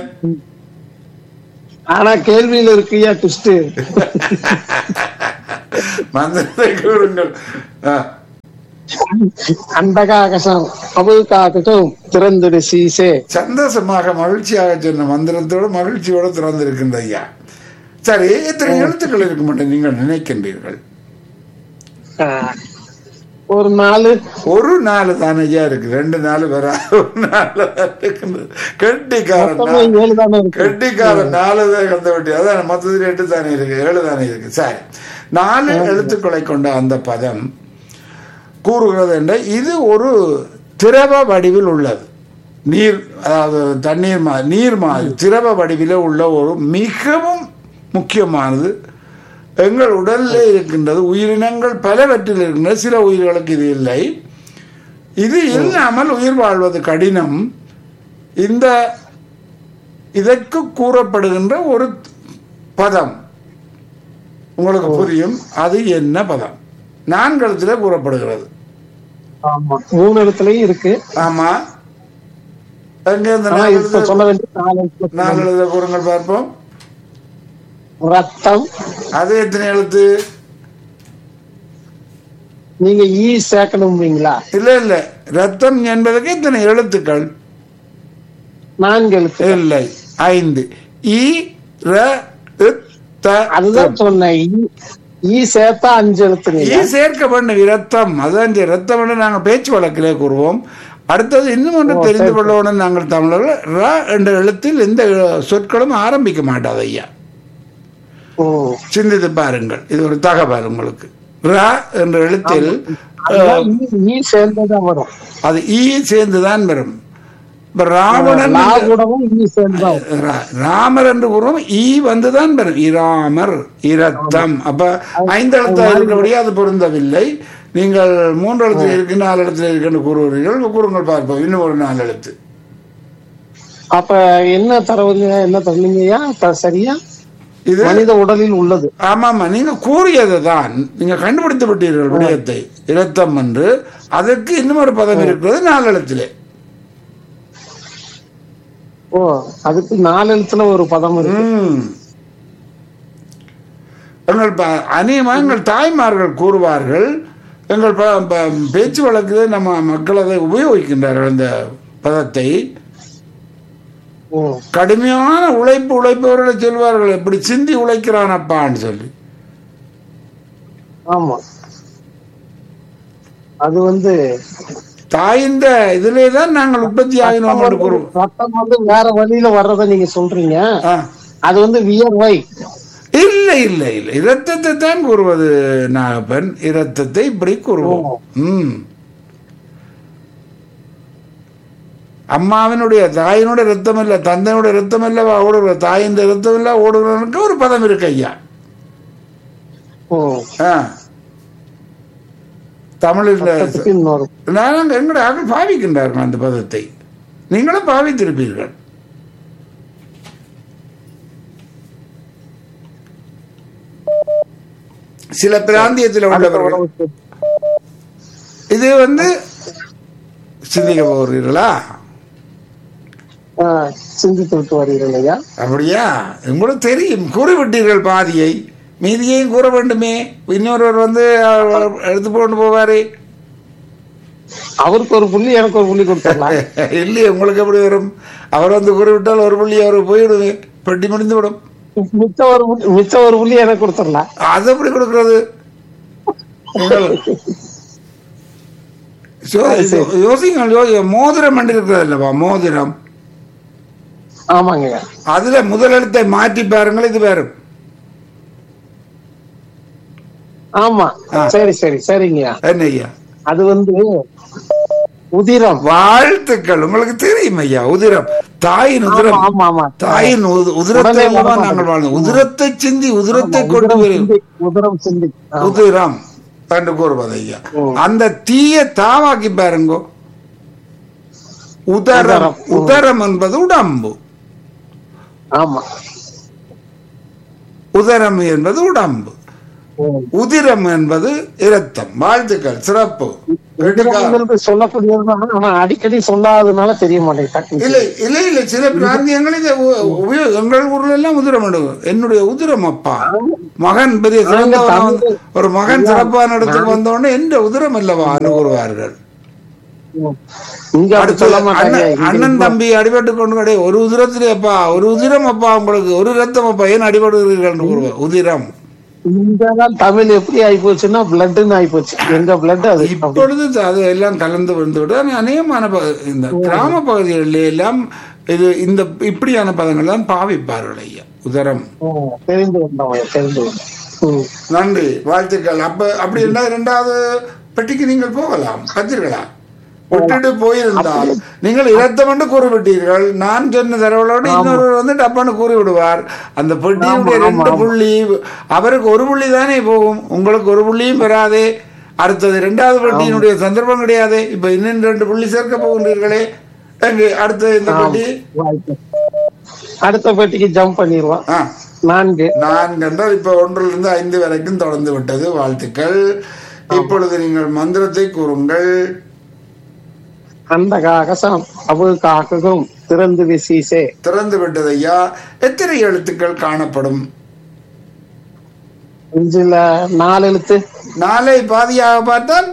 ஆனா கேள்வியில இருக்குயா ட்விஸ்ட் மந்திரத்தை கூறுங்கள் ஆ, அண்டகாகசம் அபுகாகட்டும் திறந்துடு சீசே சந்தோஷமாக மகிழ்ச்சியாக சொன்ன மந்திரத்தோடு மகிழ்ச்சியோடு திறந்திருக்கின்ற ஐயா சரி எத்தனை எழுத்துக்கள் இருக்கும் என்று நீங்கள் நினைக்கின்றீர்கள் ஆ, ஒரு நாலு ஒரு நாலு தானே ஐயா இருக்கு ரெண்டு நாள் வராது ஒரு நாள் தான் இருக்கின்றது கெட்டிக்காரன் மொத்தமே நான். ஏழு தானே இருக்கு கெட்டிக்காரன் நாலு தான் கந்த வட்டி அதான் மொத்தத்தில் எட்டு தானே இருக்கு ஏழு தானே இருக்கு சரி நாலு எழுத்துக்களை கொண்ட அந்த பதம் கூறுகிறது என்ற இது ஒரு திரவ வடிவில் உள்ளது நீர் அதாவது தண்ணீர் மா நீர் மாதிரி திரவ வடிவில் உள்ள ஒரு மிகவும் முக்கியமானது எங்கள் உடலில் இருக்கின்றது உயிரினங்கள் பலவற்றில் இருக்கின்றது சில உயிர்களுக்கு இது இல்லை இது இல்லாமல் உயிர் வாழ்வது கடினம் இந்த இதற்கு கூறப்படுகின்ற ஒரு பதம் உங்களுக்கு புரியும் அது என்ன பதம் நான்கழுத்தில் கூறப்படுகிறது ஆமா மூணு இடத்துலயும் இருக்கு ஆமா எங்க இந்த ஆனா இப்ப நான்கழுத்தில் சொல்ல வேண்டிய நாலு எழுத்துல நான்கழுத்தில் கூறுங்கள் பார்ப்போம் ரத்தம் அது எத்தனை எழுத்து நீங்க ஈ சேர்க்கணும்பீங்களா இல்ல இல்ல ரத்தம் என்பதற்கு எத்தனை எழுத்துக்கள் நான்கு எழுத்து இல்லை ஐந்து இ ர இத், த, அதுதான் சொன்னேன் ஈ- ஈ சேர்த்தா அஞ்சு எழுத்துங்க ஈ சேர்க்க வேண்டும் இரத்தம் அதுதான் இந்த இரத்தம் என்று நாங்கள் பேச்சு வழக்கிலே கூறுவோம் அடுத்தது இன்னும் ஒன்று தெரிந்து கொள்ளணும் நாங்கள் தமிழர்கள் ர என்ற எழுத்தில் எந்த சொற்களும் ஆரம்பிக்க மாட்டாது ஐயா ஓ சிந்தித்து பாருங்கள் இது ஒரு தகவல் உங்களுக்கு ர என்ற எழுத்தில் அதுதான் ஈ- ஈ சேர்ந்ததான் வரும் அது ஈ சேர்ந்துதான் வரும் இப்ப ராவணன் லா கூடவும் ஈ சேர்ந்துதான் வரும். ரா- ராமர் என்று கூறுவோம் ஈ வந்துதான் வரும் இராமர் இரத்தம் அப்ப ஐந்து எழுத்தா இருக்கபடியே அது பொருந்தவில்லை நீங்கள் மூன்று எழுத்துல இருக்கு நாலு எழுத்துல இருக்குன்னு கூறுகிறீர்கள் கூறுங்கள் பார்ப்போம் இன்னும் ஒரு நாலு எழுத்து அப்ப என்ன தரவுங்க என்ன தரலீங்கய்யா த- சரியா இது மனித உடலில் உள்ளது ஆமாமா நீங்க கூறியது தான் நீங்க கண்டுபிடித்து விட்டீர்கள் விடயத்தை இரத்தம் என்று அதற்கு இன்னும் ஒரு பதம் இருக்கிறது நாலு எழுத்திலே ஓ அதுக்கு நாலு எழுத்துல ஒரு பதம் இருக்கு ம். எங்கள் ப- அநேகமாக எங்கள் தாய்மார்கள் கூறுவார்கள் எங்கள் ப- ப- பேச்சு வழக்கில் நம்ம மக்கள் அதை உபயோகிக்கின்றார்கள் அந்த பதத்தை ஓ கடுமையான உழைப்பு உழைப்பவர்களை சொல்வார்கள் இப்படி சிந்தி உழைக்கிறான் அப்பான்னு சொல்லி ஆமா அது வந்து தாயின் இதிலே தான் நாங்கள் உற்பத்தி ஆகினோம் என்று கூறுவோம் ரத்தம் வந்து வேற வழியில வர்றத நீங்க சொல்றீங்க ஆ. அது வந்து வியர்வை இல்லை இல்லை இல்லை இரத்தத்தை தான் கூறுவது நாகப்பன் இரத்தத்தை இப்படி கூறுவோம் ம் அம்மாவினுடைய தாயினுடைய ரத்தம் இல்ல தந்தையினுடைய ரத்தம் இல்ல ஓடுகிற தாயின் ரத்தம் இல்ல ஓடுகிறவனுக்கு ஒரு பதம் இருக்கு ஐயா ஓ ஆ. தமிழில் ரத்தத்துக்கு இன்னொரு நாங்கள் எங்களுடைய ஆக்கள் பாவிக்கின்றார்கள் அந்த பதத்தை நீங்களும் பாவித்திருப்பீர்கள் சில பிராந்தியத்தில் உள்ளவர்கள் இது வந்து சிந்திக்க போகிறீர்களா ஆ, சிந்தித்து விட்டு வருகிறேன் ஐயா அப்படியா உங்களுக்கு தெரியும் கூறிவிட்டீர்கள் பாதியை மீதியையும் கூற வேண்டுமே இன்னொருவர் வந்து அஹ், எடுத்து போட்டு போவாரே அவருக்கு ஒரு புள்ளி எனக்கு ஒரு புள்ளி கொடுத்துடலாம் இல்லையே உங்களுக்கு எப்படி வரும் அவர் வந்து கூறிவிட்டால் ஒரு புள்ளி அவர் போயிடுவே பெட்டி முடிந்து விடும் மிச்சம் ஒரு புள்ளி- மிச்சம் ஒரு புள்ளி எனக்கு கொடுத்துடலாம் அது எப்படி கொடுக்கிறது உங்கள் சோ- யோ- யோசிங்கள் யோ- மோதிரம் என்று இருக்கிறது அல்லவா மோதிரம் ஆமாங்க ஐயா அதுல முதல் எழுத்தை மாற்றி பாருங்கள் இது வரும் ஆமா சரி சரி சரிங்கய்யா என்ன ஐயா அது வந்து உதிரம் வாழ்த்துக்கள் உங்களுக்கு தெரியும் ஐயா உதிரம் தாயின் உதிரம் ஆமா ஆமா தாயின் உது- உதிரத்தை உடனே மூலம் வரமாட்டேங்குது. நாங்கள் வாழ்ந்தோம் உதிரத்தை சிந்தி உதிரத்தை கொண்டு உதிரம் வரும் சிந்தி உதிரம் சிந்தி ஆ, உதிரம் என்று கூறுவது ஐயா ம். அந்த தீய தாவாக்கி பாருங்க உதரம் உதரம், ம். உதரம் என்பது உடம்பு ஆமா உதரம் என்பது உடம்பு உதிரம் என்பது இரத்தம் வாழ்த்துக்கள் சிறப்பு கெட்டிக்காரன். என்று சொல்லக்கூடியதுதான் ஆனா அடிக்கடி சொல்லாததுனால தெரிய மாட்டேங்குது இல்லை இல்லை இல்லை சில பிராந்தியங்களில் இதை உ- உபயோ- எங்கள் ஊர்ல எல்லாம் உதிரம் எடுக்கும் என்னுடைய உதிரம் அப்பா மகன் பெரிய சிறந்தவன் வந்து- ஒரு மகன் சிறப்பான இடத்துக்கு வந்த உடனே எந்த உதிரம் அல்லவா கூறுவார்கள் இங்க அப்படி அடுத்து சொல்ல மாட்டாங்க அண்ணன் இங்க அண்ணன் தம்பி அடிபட்டு கொண்டு கிடையாது ஒரு உதிரத்திலே அப்பா ஒரு உதிரம் அப்பா உங்களுக்கு ஒரு ரத்தம் அப்பா ஏன் அடிபடுகிறீர்கள் கூறுவார் உதிரம் இங்கதான் தமிழ் எப்படி ஆகி போச்சுன்னா பிளட்னு ஆகி போச்சு எங்க பிளட் அது இப்பொழுது அது எல்லாம் கலந்து வந்து விட்டு ஆனா அநேகமான ப- இந்த கிராம பகுதிகளில் எல்லாம் இது இந்த இப்படியான பதங்கள் தான் பாவிப்பார்கள் ஐயா உதரம் ம், தெரிந்து வந்தோம் தெரிந்து வந்தோம் ம். நன்றி வாழ்த்துக்கள் அப்ப அப்படி இருந்தால் இரண்டாவது பெட்டிக்கு நீங்கள் போகலாம் பார்த்தீர்களா விட்டுட்டு போயிருந்தால் நீங்கள் இரத்தம் என்று கூறிவிட்டீர்கள் நான் சொன்ன தரவளோடு இன்னொருவர் வந்து டப்பான்னு கூறி விடுவார் அந்த பெட்டியுடைய ரெண்டு புள்ளி அவருக்கு ஒரு புள்ளி தானே போகும் உங்களுக்கு ஒரு புள்ளியும் பெறாதே அடுத்தது இரண்டாவது பெட்டியினுடைய சந்தர்ப்பம் கிடையாது இப்ப இன்னும் ரெண்டு புள்ளி சேர்க்க போகின்றீர்களே எங்கு அடுத்தது இந்த பெட்டி வாய்ப்பு. அடுத்த பெட்டிக்கு ஜம்ப் பண்ணிடுவான் ஆ நான்கு நான்கு என்றால் இப்ப ஒன்றிலிருந்து ஐந்து வரைக்கும் தொடர்ந்து விட்டது வாழ்த்துக்கள் இப்பொழுது நீங்கள் மந்திரத்தை கூறுங்கள் அந்த காகசம் அவு காக்கும் திறந்து விசீசே திறந்து விட்டது ஐயா எத்தனை எழுத்துக்கள் காணப்படும் அஞ்சுல நாலு எழுத்து நாளை பாதியாக பார்த்தால்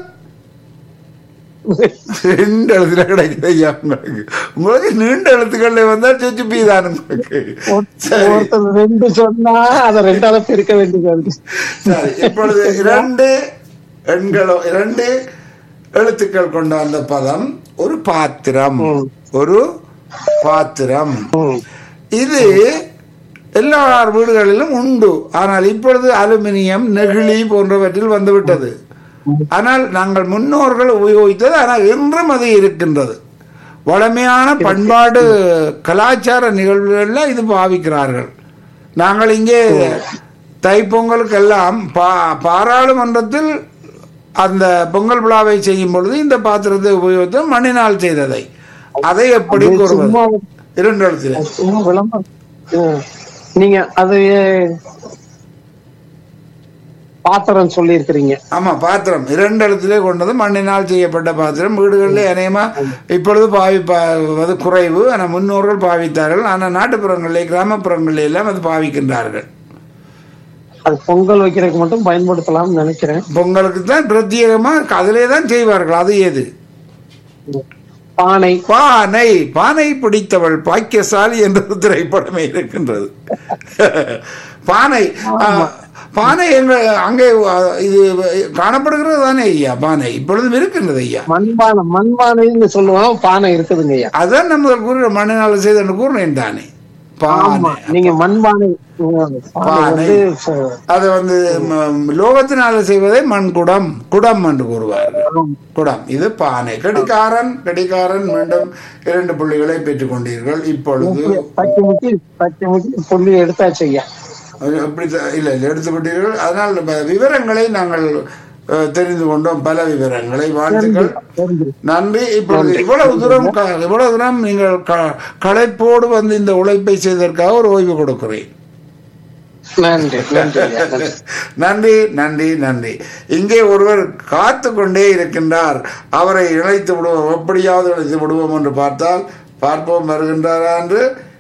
ரெண்டு எழுத்துல கிடைக்குது ஐயா உங்களுக்கு உங்களுக்கு நீண்ட எழுத்துக்கள்ல வந்தா சுச்சுப்பி தான் உங்களுக்கு சரி ஒருத்தர் ரெண்டு சொன்னா அதை ரெண்டாவது பெருக்க வேண்டியது சரி இப்பொழுது இரண்டு எண்களோ இரண்டு எழுத்துக்கள் கொண்ட அந்த பதம் ஒரு பாத்திரம் ஒரு பாத்திரம் ம். இது எல்லார் வீடுகளிலும் உண்டு ஆனால் இப்பொழுது அலுமினியம் நெகிழி போன்றவற்றில் வந்துவிட்டது ஆனால் நாங்கள் முன்னோர்கள் உபயோகித்தது ஆனால் இன்றும் அது இருக்கின்றது வளமையான பண்பாடு கலாச்சார நிகழ்வுகளில் இது பாவிக்கிறார்கள் நாங்கள் இங்கே தைப்பொங்கலுக்கெல்லாம் பா பாராளுமன்றத்தில் அந்த பொங்கல் விழாவை செய்யும் பொழுது இந்த பாத்திரத்தை உபயோகித்து மண்ணினால் செய்ததை அதை எப்படி கூறுவது சும்மா இரண்டு இடத்துல சும்மா விளம்பரம் ம். நீங்க அது பாத்திரம் சொல்லி இருக்கிறீங்க ஆமா பாத்திரம் இரண்டு இடத்திலே கொண்டது மண்ணினால் செய்யப்பட்ட பாத்திரம் வீடுகளிலே அநேகமா இப்பொழுது பாவிப்பது குறைவு ஆனால் முன்னோர்கள் பாவித்தார்கள் ஆனால் நாட்டுப்புறங்களிலே கிராமப்புறங்களிலே எல்லாம் அது பாவிக்கின்றார்கள் அது பொங்கல் வைக்கிறதுக்கு மட்டும் பயன்படுத்தலாம்னு நினைக்கிறேன் பொங்கலுக்கு தான் பிரத்யேகமா அதிலே தான் செய்வார்கள் அது ஏது பானை பானை பானை பிடித்தவள் பாக்கியசாலி என்ற ஒரு திரைப்படமே இருக்கின்றது பானை ஆ, பானை எங்க அங்கே ஆ, இது காணப்படுகிறது தானே ஐயா பானை இப்பொழுதும் இருக்கின்றது ஐயா மண்பானை மண்பானைன்னு சொல்லுவோம் பானை இருக்குதுங்க ஐயா அதான் நம்ம கூறுற மண்ணினால செய்த கூறினேன் தானே ஆமா பானை நீங்க மண்பானை ம், பானை வந்து ச- அது வந்து ம- லோகத்தினால செய்வதை மண் குடம் குடம் என்று கூறுவார்கள் குடம் இது பானை கடிகாரன் கடிகாரன் மீண்டும் இரண்டு புள்ளிகளை பெற்றுக் கொண்டீர்கள் இப்பொழுது பச்சை முக்கி பச்சை முக்கி புள்ளி எடுத்தாச்சு ஐயா அது அப்படி த- இல்லை இல்லை எடுத்து விட்டீர்கள் அதனால் ப- விவரங்களை நாங்கள் அஹ், தெரிந்து கொண்டோம் பல விவரங்களை வாழ்த்துக்கள் தெரிஞ்சு. நன்றி இப்பொழுது இவ்வளவு தூரம் க- இவ்வளவு தூரம் நீங்கள் க- களைப்போடு வந்து இந்த உழைப்பை செய்ததற்காக ஒரு ஓய்வு கொடுக்கிறேன் நன்றி நன்றி ஐயா நன்றி. நன்றி நன்றி நன்றி இங்கே ஒருவர் காத்து கொண்டே இருக்கின்றார் அவரை இணைத்து விடுவோம் எப்படியாவது இணைத்து விடுவோம் என்று பார்த்தால் பார்ப்போம் வருகின்றாரா என்று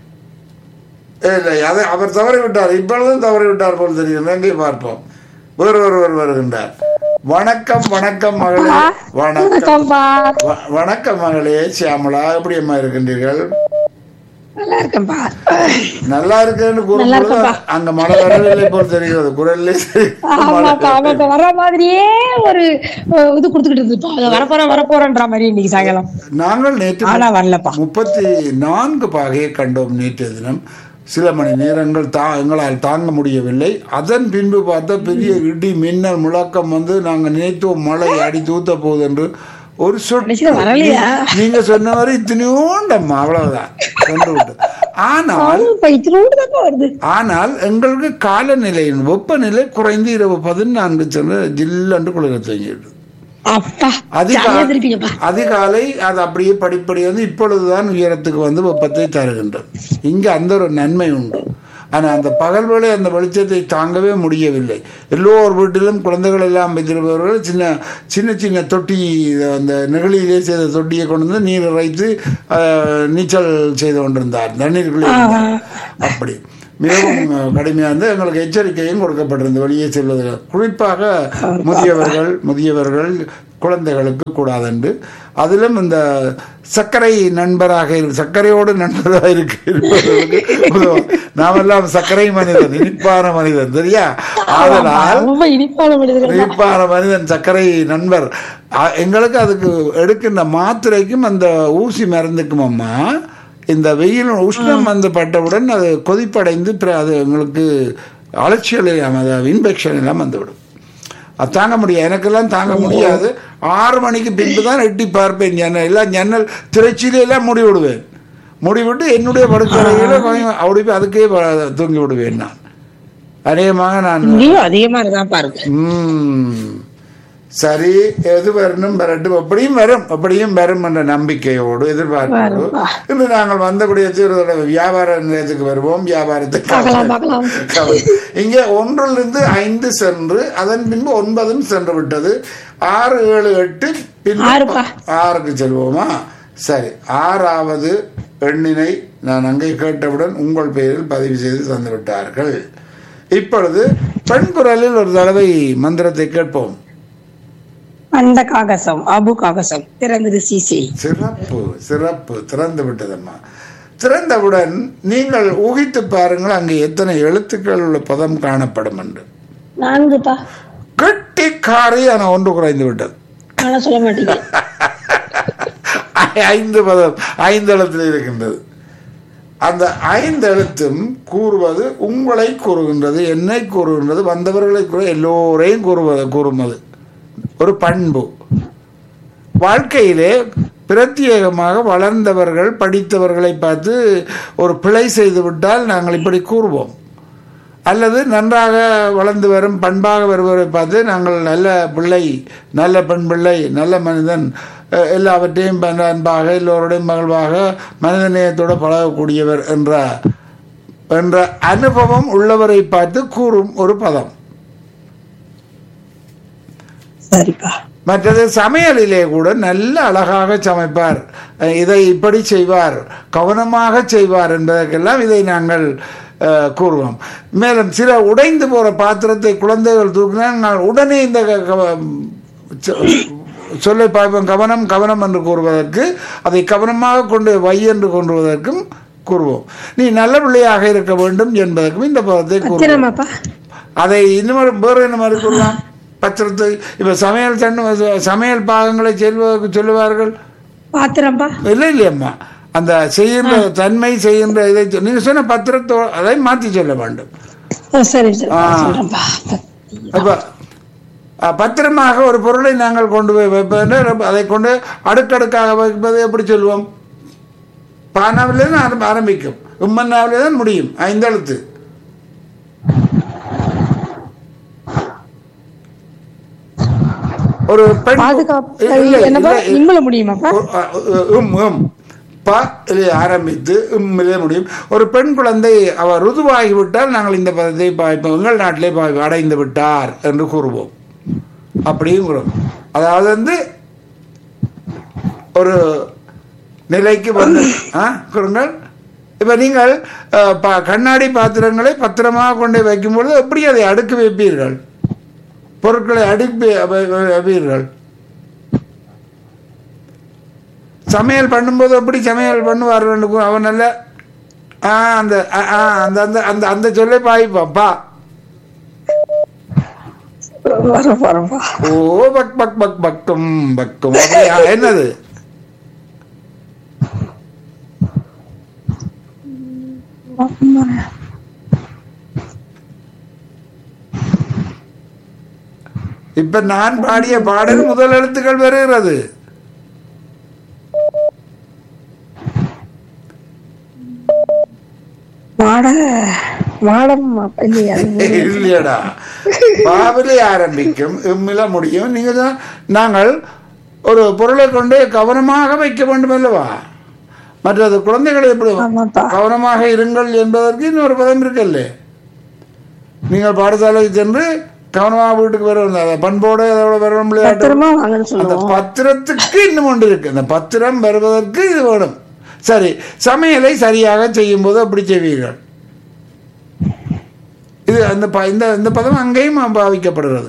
இல்லை அதை அவர் தவறி விட்டார் இப்பொழுதும் தவறி விட்டார் போல் தெரியும் எங்கே பார்ப்போம் வேறு ஒருவர் வருகின்றார் வணக்கம் வணக்கம் மகளே வணக்கம் வணக்கம்ப்பா வ- வணக்கம் மகளே சியாமளா எப்படி அம்மா இருக்கின்றீர்கள் நல்லா இருக்கேன்ப்பா நல்லா இருக்குன்னு கூறும்பொழுது அங்க மழை வரவில்லை போல் தெரிகிறது குரல்லே ஆமாப்பா ஆமாப்பா வர மாதிரியே ஒரு அஹ், இது கொடுத்துக்கிட்டு இருந்துப்பா அது வரப்போறேன் வரப்போறேன்ற மாதிரி இன்னைக்கு சாயங்காலம் நாங்கள் நேற்று ஆனா வரலப்பா முப்பத்தி நான்கு பாகையை கண்டோம் நேற்று தினம் சில மணி நேரங்கள் தா எங்களால் தாங்க முடியவில்லை அதன் பின்பு பார்த்தா பெரிய இடி மின்னல் முழக்கம் வந்து நாங்கள் நினைத்தோம் மழை அடி தூத்த போகுது என்று ஒரு சொட்டு கடைசியில வரலையா? நீ- நீங்க சொன்ன மாதிரி இத்தனையோண்டம்மா அவ்வளவுதான் சென்று விட்டது ஆனால் இப்ப இத்தினோடு தான்ப்பா வருது ஆனால் எங்களுக்கு காலநிலையின் வெப்பநிலை குறைந்து இரவு பதினான்கு சென்று ஜில்லன்று குளிர தங்கிவிட்டது அப்பா அதிகா- ஜாலியா திருப்பீங்கப்பா அதிகாலை அது அப்படியே படிப்படி வந்து இப்பொழுதுதான் உயரத்துக்கு வந்து வெப்பத்தை தருகின்றது இங்க அந்த ஒரு நன்மை உண்டு ஆனா அந்த பகல் வேளை அந்த வெளிச்சத்தை தாங்கவே முடியவில்லை எல்லோர் வீட்டிலும் குழந்தைகள் எல்லாம் வைத்திருப்பவர்கள் சின்ன சின்ன சின்ன தொட்டி அந்த நெகிழியிலே செய்த தொட்டியை கொண்டு வந்து நீர் இறைத்து ஆஹ், நீச்சல் செய்து கொண்டிருந்தார் தண்ணீருக்குள்ளே இருந்தார். அப்படி மிகவும் கடுமையாக இருந்து எங்களுக்கு எச்சரிக்கையும் கொடுக்கப்பட்டிருந்தது வெளியே செல்வதில் குறிப்பாக முதியவர்கள் முதியவர்கள் குழந்தைகளுக்கு கூடாதென்று அதிலும் இந்த சர்க்கரை நண்பராக இரு- சர்க்கரையோடு நண்பராக இருக்க இருப்பவர்களுக்கு உதவும். நாமெல்லாம் சர்க்கரை மனிதன் இனிப்பான மனிதன் சரியா ஆதலால் ரொம்ப இனிப்பான மனிதர்கள் தான். இனிப்பான மனிதன் சர்க்கரை நண்பர் அ- எங்களுக்கு அதுக்கு எடுக்கின்ற மாத்திரைக்கும் அந்த ஊசி மருந்துக்கும் அம்மா இந்த வெயில் உஷ்ணம் வந்து பட்டவுடன் அது கொதிப்படைந்து பிற- அது எங்களுக்கு அலட்சியல் இல்லாமல் அதாவது இன்ஃபெக்ஷன் எல்லாம் வந்துவிடும் அது தாங்க முடியாது எனக்கெல்லாம் தாங்க முடியாது ஆறு மணிக்கு பின்பு தான் எட்டி பார்ப்பேன் ஜன்னல் எல்லாம் ஜன்னல் திரைச்சியில எல்லாம் மூடி விடுவேன் மூடி விட்டு என்னுடைய படுக்கையில கொஞ்சம் அப்படி போய் அதுக்கே ப- தூங்கி விடுவேன் நான் அநேகமாக நான் இங்கேயும் அதிகமா இருக்கான் பாருங்க ம். சரி எது வரணும் வரட்டும் அப்படியும் வரும் அப்படியும் வரும் என்ற நம்பிக்கையோடு எதிர்பார்ப்போடு வரும்பா. இன்று நாங்கள் வந்தக்கூடிய ஒரு தடவை வியாபார நிலையத்துக்கு வருவோம் வியாபாரத்துக்கு பார்க்கலாம் பார்க்கலாம் இங்கே ஒன்றிலிருந்து ஐந்து சென்று அதன் பின்பு ஒன்பதும் சென்று விட்டது ஆறு ஏழு எட்டு பின்பு ஆறுப்பா. ஆறுக்கு செல்வோமா சரி ஆறாவது எண்ணினை நான் அங்கே கேட்டவுடன் உங்கள் பெயரில் பதிவு செய்து தந்து விட்டார்கள் இப்பொழுது பெண் குரலில் ஒரு தடவை மந்திரத்தை கேட்போம் அந்த காகசம் அபு காகசம் திறந்தது சிசி சிறப்பு சிறப்பு திறந்து விட்டதம்மா திறந்தவுடன் நீங்கள் ஊகித்து பாருங்கள் அங்கே எத்தனை எழுத்துக்கள் உள்ள பதம் காணப்படும் என்று நான்குப்பா கெட்டிக்காரி என ஒன்று குறைந்து விட்டது ஆனா சொல்ல மாட்டீங்க ஐந்து பதம் ஐந்து எழுத்தில் இருக்கின்றது அந்த ஐந்து எழுத்தும் கூறுவது உங்களை கூறுகின்றது என்னை கூறுகின்றது வந்தவர்களை கூற எல்லோரையும் கூறுவது கூறுவது ஒரு பண்பு வாழ்க்கையிலே பிரத்யேகமாக வளர்ந்தவர்கள் படித்தவர்களை பார்த்து ஒரு பிழை செய்து விட்டால் நாங்கள் இப்படி கூறுவோம் அல்லது நன்றாக வளர்ந்து வரும் பண்பாக வருவதை பார்த்து நாங்கள் நல்ல பிள்ளை நல்ல பெண் பிள்ளை நல்ல மனிதன் அஹ், எல்லாவற்றையும் ப- அன்பாக எல்லோருடையும் மகிழ்வாக மனிதநேயத்தோடு பழகக்கூடியவர் என்ற என்ற அனுபவம் உள்ளவரை பார்த்து கூறும் ஒரு பதம் சரிப்பா மற்றது சமையலிலே கூட நல்ல அழகாக சமைப்பார் அஹ் இதை இப்படி செய்வார் கவனமாக செய்வார் என்பதற்கெல்லாம் இதை நாங்கள் அஹ், கூறுவோம் மேலும் சில உடைந்து போற பாத்திரத்தை குழந்தைகள் தூக்கினால் நாங்கள் உடனே இந்த க- க- சொ- சொல்லை பார்ப்போம் கவனம் கவனம் என்று கூறுவதற்கு அதை கவனமாக கொண்டு வை என்று கொண்டுவதற்கும் கூறுவோம் நீ நல்ல பிள்ளையாக இருக்க வேண்டும் என்பதற்கும் இந்த பதத்தை கூறுவோம் பத்திரமாப்பா அதை இன்னும் வேறு என்ன மாதிரி கூறலாம் பத்திரத்தை இப்ப சமையல் தண்ணு சமையல் பாகங்களை செல்வதற்கு சொல்லுவார்கள் பாத்திரம்பா இல்லை இல்லையம்மா அந்த செய்கின்ற தன்மை செய்கின்ற இதை சொ- நீங்க சொன்ன பத்திரத்தோ அதை மாற்றி சொல்ல வேண்டும் ஓ, சரி சரி ஆ. சொல்றேன்பா அப்ப அ, பத்திரமாக ஒரு பொருளை நாங்கள் கொண்டு போய் வைப்பது அதை கொண்டு அடுக்கடுக்காக வைப்பது எப்படி சொல்லுவோம் பானாவிலே தான் ஆரம்ப- ஆரம்பிக்கும் உம்மன்னாவிலே தான் முடியும் ஐந்தெழுத்து ஒரு பெண் பாதுகாப்பு இல்லை, என்னப்பா இல்லை, இல்லை. இம்மல முடியுமாப்பா ஒரு- அ, அ, உம் உம் ப இதிலே ஆரம்பித்து உம்மிலே முடியும் ஒரு பெண் குழந்தை அவர் ருதுவாகிவிட்டால் நாங்கள் இந்த பதத்தை பாய்ப்போம் எங்கள் நாட்டிலே பாய் அடைந்து விட்டார் என்று கூறுவோம் அப்படியும் கூறுவோம் அதாவது வந்து ஒரு நிலைக்கு வந்து ஆ கூறுங்கள் இப்போ நீங்கள் அ, ப- கண்ணாடி பாத்திரங்களை பத்திரமாக கொண்டு போய் வைக்கும்பொழுது எப்படி அதை அடுக்கி வைப்பீர்கள் பொருட்களை அடுப்பி வை- வை- வைப்பீர்கள் சமையல் பண்ணும்போது எப்படி சமையல் பண்ணுவார் அவன் நல்ல ஆ அந்த ஆ, ஆ, அந்த அந்த அந்த அந்த சொல்லை பாய்ப்பாப்பா வர போறப்பா ஓ பக் பக் பக் பக்கும் பக்கும் அப்படியா? என்னது இப்ப நான் பாடிய பாடல் முதல் எழுத்துக்கள் வருகிறது மாட மாடம் இல்லையா அது இல்லையடா பாவிலே ஆரம்பிக்கும் இம்மில முடியும் நீங்க தான் நாங்கள் ஒரு பொருளை கொண்டு கவனமாக வைக்க வேண்டும் அல்லவா மற்றது குழந்தைகளை எப்படி ஆமாப்பா கவனமாக இருங்கள் என்பதற்கு இன்னொரு பதம் இருக்குல்ல நீங்கள் பாடசாலைக்கு சென்று கவனமாக வீட்டுக்கு வரணும் அதை பண்போடு அதோட வரணும் விளையாட்டு பத்திரமா வாங்கன்னு அந்த சொல்லுவோம் பத்திரத்துக்கு இன்னும் ஒன்று இருக்கு அந்த பத்திரம் வருவதற்கு இது வேணும் சரி சமையலை சரியாக செய்யும் போது அப்படி செய்வீர்கள் இது அந்த ப- இந்த இந்த பதம் அங்கேயும் பாவிக்கப்படுகிறது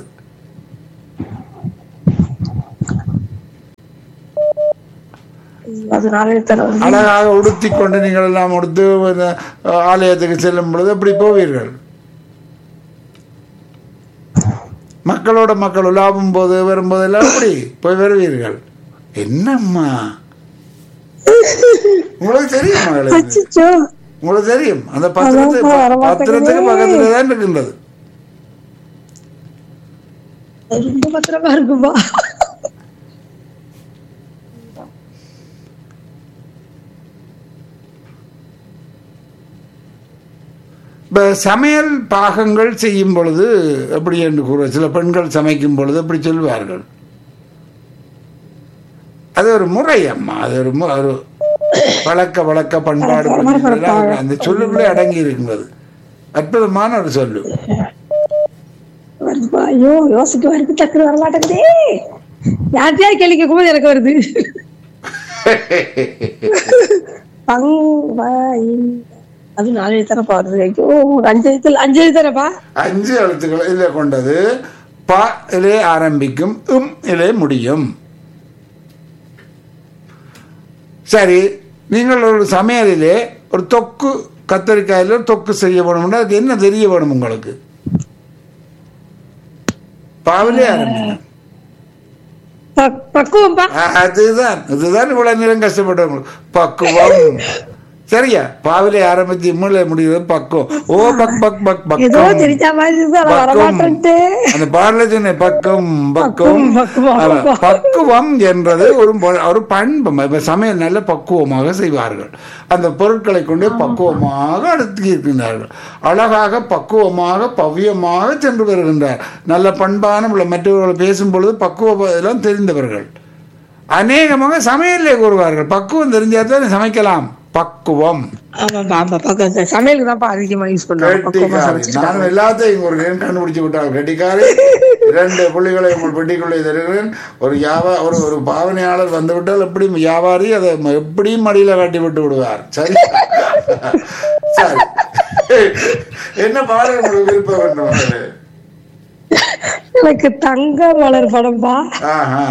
அதனால தரும் அழகாக உடுத்தி கொண்டு நீங்கள் எல்லாம் உடுத்து இந்த, அஹ், ஆலயத்துக்கு செல்லும் பொழுது அப்படி போவீர்கள் மக்களோட மக்கள் உலாவும் போது வரும்போது எல்லாம் அப்படி போய் வருவீர்கள் என்னம்மா உங்களுக்கு தெரியும் மகளே இது? அச்சச்சோ உங்களுக்கு தெரியும் அந்த பத்திரத்துக்கு அதான் வர பத்திரத்துக்கு பக்கத்துல தான் இருக்கின்றது ரொம்ப பத்திரமா இருக்குப்பா இப்ப சமையல் பாகங்கள் செய்யும் பொழுது எப்படி என்று கூற சில பெண்கள் சமைக்கும் பொழுது அப்படி சொல்வார்கள் அது ஒரு முறை அம்மா அது ஒரு மு- ஒரு வழக்க வழக்க பண்பாடு பண்பாடு எல்லாம் அந்த சொல்லுக்குள்ளே அடங்கி இருக்கிறது அற்புதமான ஒரு சொல்லு வருதுப்பா ஐயோ யோசிக்க வருது டக்குனு வர மாட்டேங்குதே யார்கிட்டயா கேள்வி கேட்கும்போது எனக்கு வருது பங் வ- அது நாலு எழுத்தானப்பா வருது ஐயோ ஒரு அஞ்சு எழுத்துல அஞ்சு எழுத்தானப்பா அஞ்சு எழுத்துக்கள் இதில் கொண்டது ப இலே ஆரம்பிக்கும் உம் இலே முடியும் சரி நீங்கள் ஒரு சமையலிலே ஒரு தொக்கு கத்தரிக்காயில ஒரு தொக்கு செய்ய வேணும்னா அதுக்கு என்ன தெரிய வேணும் உங்களுக்கு பாவிலே ஆரம்பிக்கும் ப- பக்குவம்ப்பா அதுதான் இதுதான் இவ்வளவு நேரம் கஷ்டப்பட்டவங்க பக்குவம் சரியா பாவிலே ஆரம்பிச்சு இம்முல முடியுது பக்குவம் ஓ பக் பக் பக் ஏதோ பக்கம் தெரிஞ்ச மாதிரி இருக்கு ஆனா வர பக்கம். மாட்டேன்ட்டு அந்த பாடல சொன்னேன் பக்கம் பக்கம் பக்குவம், ஆமா, பக்குவம். பக்குவம் என்றது ஒரு பொ- ஒரு பண்பு இப்ப சமையல் நல்ல பக்குவமாக செய்வார்கள் அந்த பொருட்களை கொண்டு பக்குவமாக அடுத்து இருக்கின்றார்கள் அழகாக பக்குவமாக பவ்யமாக சென்று வருகின்றார் நல்ல பண்பான உள்ள மற்றவர்கள் பேசும் பொழுது பக்குவ எல்லாம் தெரிந்தவர்கள் அநேகமாக சமையலே கூறுவார்கள் பக்குவம் தெரிஞ்சால் தான் சமைக்கலாம் பக்குவம் ஆமாப்பா ஆமா பக்கம் சமையலுக்கு தான்ப்பா அதிகமா யூஸ் பண்ணுவாங்க பக்குவமா கெட்டிக்காரி சமைச்சிருக்காங்க நானும் எல்லாத்தையும் ஒரு நேரம் கண்டுபிடிச்சு விட்டால் கெட்டிக்காரி இரண்டு புள்ளிகளை உங்கள் பெட்டிக்குள்ளே தருகிறேன் ஒரு வியாபா ஒரு ஒரு பாவனையாளர் வந்து விட்டால் எப்படி வியாபாரி அதை ம- எப்படியும் மடியில கட்டி விட்டு விடுவார் சரி சரி என்ன பாடல் உங்களுக்கு விருப்பம் வேண்டும் மகளே? எனக்கு தங்க மலர் படம்பா ஆஹா